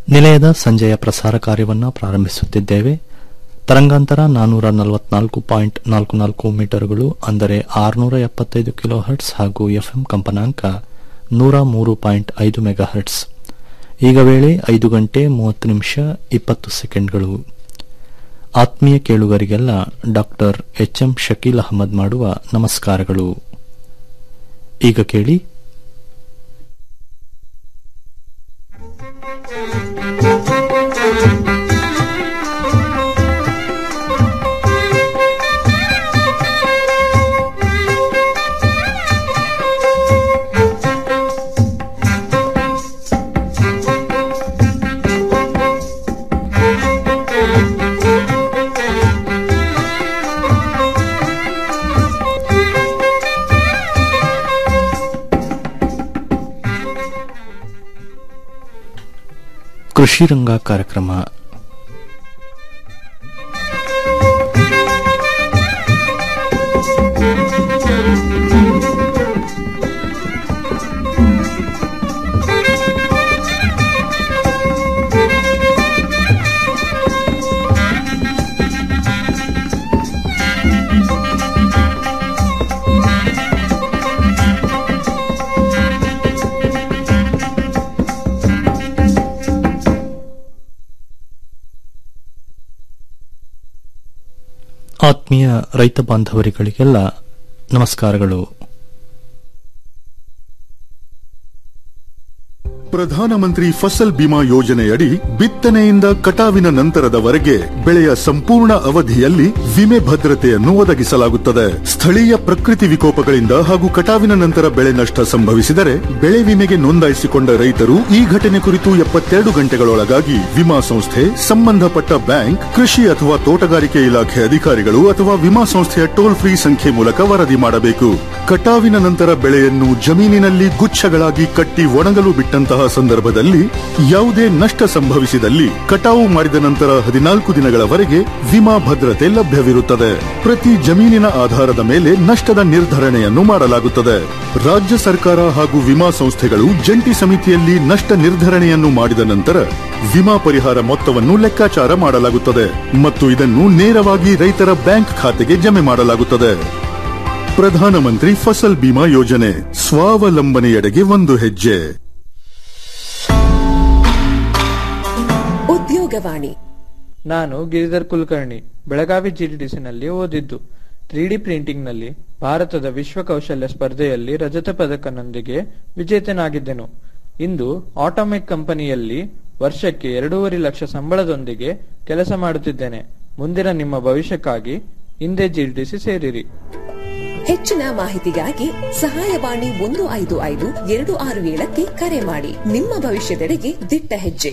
ನಿಲಯದ ಸಂಜೆಯ ಪ್ರಸಾರ ಕಾರ್ಯವನ್ನು ಪ್ರಾರಂಭಿಸುತ್ತಿದ್ದೇವೆ ತರಂಗಾಂತರ ನಾನ್ನೂರ ನಲವತ್ನಾಲ್ಕು ಪಾಯಿಂಟ್ ನಾಲ್ಕು ನಾಲ್ಕು ಮೀಟರ್ಗಳು ಅಂದರೆ ಆರುನೂರ ಎಪ್ಪತ್ತೈದು ಕಿಲೋ ಹರ್ಟ್ಸ್ ಹಾಗೂ ಎಫ್ಎಂ ಕಂಪನಾಂಕ ನೂರ ಮೂರು ಪಾಯಿಂಟ್ ಐದು ಮೆಗಾ ಹರ್ಟ್ಸ್ ಈಗ ವೇಳೆ ಐದು ಗಂಟೆ ಮೂವತ್ತು ನಿಮಿಷ ಇಪ್ಪತ್ತು ಸೆಕೆಂಡ್ಗಳು ಆತ್ಮೀಯ ಕೇಳುಗರಿಗೆಲ್ಲ doctor H M Shakeel Ahmad ಮಾಡುವ ನಮಸ್ಕಾರಗಳು ಈಗ ಕೇಳಿ ಕೃಷಿ ರಂಗ ಕಾರ್ಯಕ್ರಮ ಆತ್ಮೀಯ ರೈತ ಬಾಂಧವರಿಗಳಿಗೆಲ್ಲ ನಮಸ್ಕಾರಗಳು ಪ್ರಧಾನಮಂತ್ರಿ ಫಸಲ್ ಬಿಮಾ ಯೋಜನೆಯಡಿ ಬಿತ್ತನೆಯಿಂದ ಕಟಾವಿನ ನಂತರದವರೆಗೆ ಬೆಳೆಯ ಸಂಪೂರ್ಣ ಅವಧಿಯಲ್ಲಿ ವಿಮೆ ಭದ್ರತೆಯನ್ನು ಒದಗಿಸಲಾಗುತ್ತದೆ ಸ್ಥಳೀಯ ಪ್ರಕೃತಿ ವಿಕೋಪಗಳಿಂದ ಹಾಗೂ ಕಟಾವಿನ ನಂತರ ಬೆಳೆ ನಷ್ಟ ಸಂಭವಿಸಿದರೆ ಬೆಳೆ ವಿಮೆಗೆ ನೋಂದಾಯಿಸಿಕೊಂಡ ರೈತರು ಈ ಘಟನೆ ಕುರಿತು ಎಪ್ಪತ್ತೆರಡು ಗಂಟೆಗಳೊಳಗಾಗಿ ವಿಮಾ ಸಂಸ್ಥೆ ಸಂಬಂಧಪಟ್ಟ ಬ್ಯಾಂಕ್ ಕೃಷಿ ಅಥವಾ ತೋಟಗಾರಿಕೆ ಇಲಾಖೆ ಅಧಿಕಾರಿಗಳು ಅಥವಾ ವಿಮಾ ಸಂಸ್ಥೆಯ ಟೋಲ್ ಫ್ರೀ ಸಂಖ್ಯೆ ಮೂಲಕ ವರದಿ ಮಾಡಬೇಕು ಕಟಾವಿನ ನಂತರ ಬೆಳೆಯನ್ನು ಜಮೀನಿನಲ್ಲಿ ಗುಚ್ಛಗಳಾಗಿ ಕಟ್ಟಿ ಒಣಗಲು ಬಿಟ್ಟಂತಹ ಸಂದರ್ಭದಲ್ಲಿ ಯಾವುದೇ ನಷ್ಟ ಸಂಭವಿಸಿದಲ್ಲಿ ಕಟಾವು ಮಾಡಿದ ನಂತರ ಹದಿನಾಲ್ಕು ದಿನಗಳವರೆಗೆ ವಿಮಾ ಭದ್ರತೆ ಲಭ್ಯವಿರುತ್ತದೆ ಪ್ರತಿ ಜಮೀನಿನ ಆಧಾರದ ಮೇಲೆ ನಷ್ಟದ ನಿರ್ಧರಣೆಯನ್ನು ಮಾಡಲಾಗುತ್ತದೆ ರಾಜ್ಯ ಸರ್ಕಾರ ಹಾಗೂ ವಿಮಾ ಸಂಸ್ಥೆಗಳು ಜಂಟಿ ಸಮಿತಿಯಲ್ಲಿ ನಷ್ಟ ನಿರ್ಧರಣೆಯನ್ನು ಮಾಡಿದ ನಂತರ ವಿಮಾ ಪರಿಹಾರ ಮೊತ್ತವನ್ನು ಲೆಕ್ಕಾಚಾರ ಮಾಡಲಾಗುತ್ತದೆ ಮತ್ತು ಇದನ್ನು ನೇರವಾಗಿ ರೈತರ ಬ್ಯಾಂಕ್ ಖಾತೆಗೆ ಜಮೆ ಮಾಡಲಾಗುತ್ತದೆ ಪ್ರಧಾನಮಂತ್ರಿ ಫಸಲ್ ಬಿಮಾ ಯೋಜನೆ ಸ್ವಾವಲಂಬನೆಯೆಡೆಗೆ ಒಂದು ಹೆಜ್ಜೆ ಉದ್ಯೋಗವಾಣಿ ನಾನು ಗಿರಿಧರ್ ಕುಲಕರ್ಣಿ ಬೆಳಗಾವಿ ಜಿಡಿಡಿಸಿನಲ್ಲಿ ಓದಿದ್ದು ತ್ರೀ ಡಿ ಪ್ರಿಂಟಿಂಗ್ನಲ್ಲಿ ಭಾರತದ ವಿಶ್ವ ಕೌಶಲ್ಯ ಸ್ಪರ್ಧೆಯಲ್ಲಿ ರಜತ ಪದಕನೊಂದಿಗೆ ವಿಜೇತನಾಗಿದ್ದೆನು ಇಂದು ಆಟೋಮೆಕ್ ಕಂಪನಿಯಲ್ಲಿ ವರ್ಷಕ್ಕೆ ಎರಡೂವರೆ ಲಕ್ಷ ಸಂಬಳದೊಂದಿಗೆ ಕೆಲಸ ಮಾಡುತ್ತಿದ್ದೇನೆ ಮುಂದಿನ ನಿಮ್ಮ ಭವಿಷ್ಯಕ್ಕಾಗಿ ಹಿಂದೆ ಜಿಡಿಡಿಸಿ ಸೇರಿರಿ ಹೆಚ್ಚಿನ ಮಾಹಿತಿಗಾಗಿ ಸಹಾಯವಾಣಿ ಒಂದು ಐದು ಐದು ಎರಡು ಆರು ಏಳಕ್ಕೆ ಕರೆ ಮಾಡಿ ನಿಮ್ಮ ಭವಿಷ್ಯದೆಡೆಗೆ ದಿಟ್ಟ ಹೆಜ್ಜೆ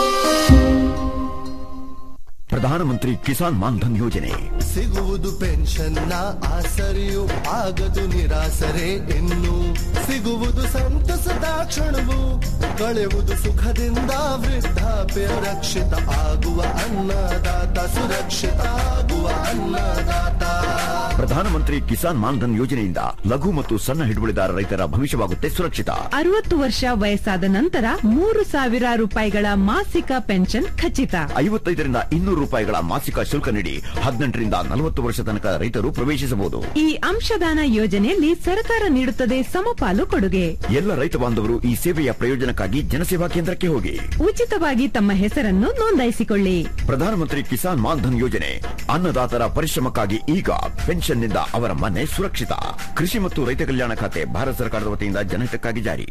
ಪ್ರಧಾನಮಂತ್ರಿ ಕಿಸಾನ್ ಮಾನ್ಧನ್ ಯೋಜನೆ ಸಿಗುವುದು ಪೆನ್ಷನ್ನ ಆಸರೆಯು ಆಗದು ನಿರಾಸರೆ ಇನ್ನು ಸಿಗುವುದು ಸಂತಸದ ಕ್ಷಣವು ಕಳೆಯುವುದು ಸುಖದಿಂದ ವೃದ್ಧಾಪ್ಯ ರಕ್ಷಿತ ಆಗುವ ಅನ್ನದಾತ ಸುರಕ್ಷಿತ ಆಗುವ ಅನ್ನದಾತ ಪ್ರಧಾನಮಂತ್ರಿ ಕಿಸಾನ್ ಮಾನ್ಧನ್ ಯೋಜನೆಯಿಂದ ಲಘು ಮತ್ತು ಸಣ್ಣ ಹಿಡುವಳಿದಾರ ರೈತರ ಭವಿಷ್ಯವಾಗುತ್ತೆ ಸುರಕ್ಷಿತ ಅರವತ್ತು ವರ್ಷ ವಯಸ್ಸಾದ ನಂತರ ಮೂರು ಸಾವಿರ ರೂಪಾಯಿಗಳ ಮಾಸಿಕ ಪೆನ್ಷನ್ ಖಚಿತ ಐವತ್ತೈದರಿಂದ ಇನ್ನೂರು ರೂಪಾಯಿಗಳ ಮಾಸಿಕ ಶುಲ್ಕ ನೀಡಿ ಹದಿನೆಂಟರಿಂದ ನಲವತ್ತು ವರ್ಷ ತನಕ ರೈತರು ಪ್ರವೇಶಿಸಬಹುದು ಈ ಅಂಶದಾನ ಯೋಜನೆಯಲ್ಲಿ ಸರ್ಕಾರ ನೀಡುತ್ತದೆ ಸಮಪಾಲು ಕೊಡುಗೆ ಎಲ್ಲ ರೈತ ಬಾಂಧವರು ಈ ಸೇವೆಯ ಪ್ರಯೋಜನಕ್ಕಾಗಿ ಜನಸೇವಾ ಕೇಂದ್ರಕ್ಕೆ ಹೋಗಿ ಉಚಿತವಾಗಿ ತಮ್ಮ ಹೆಸರನ್ನು ನೋಂದಾಯಿಸಿಕೊಳ್ಳಿ ಪ್ರಧಾನಮಂತ್ರಿ ಕಿಸಾನ್ ಮಾನ್ಧನ್ ಯೋಜನೆ ಅನ್ನದಾತರ ಪರಿಶ್ರಮಕ್ಕಾಗಿ ಈಗ ಪೆನ್ಷನ್ನಿಂದ ಅವರ ಮನೆ ಸುರಕ್ಷಿತ ಕೃಷಿ ಮತ್ತು ರೈತ ಕಲ್ಯಾಣ ಖಾತೆ ಭಾರತ ಸರ್ಕಾರದ ವತಿಯಿಂದ ಜನಹಿತಕ್ಕಾಗಿ ಜಾರಿ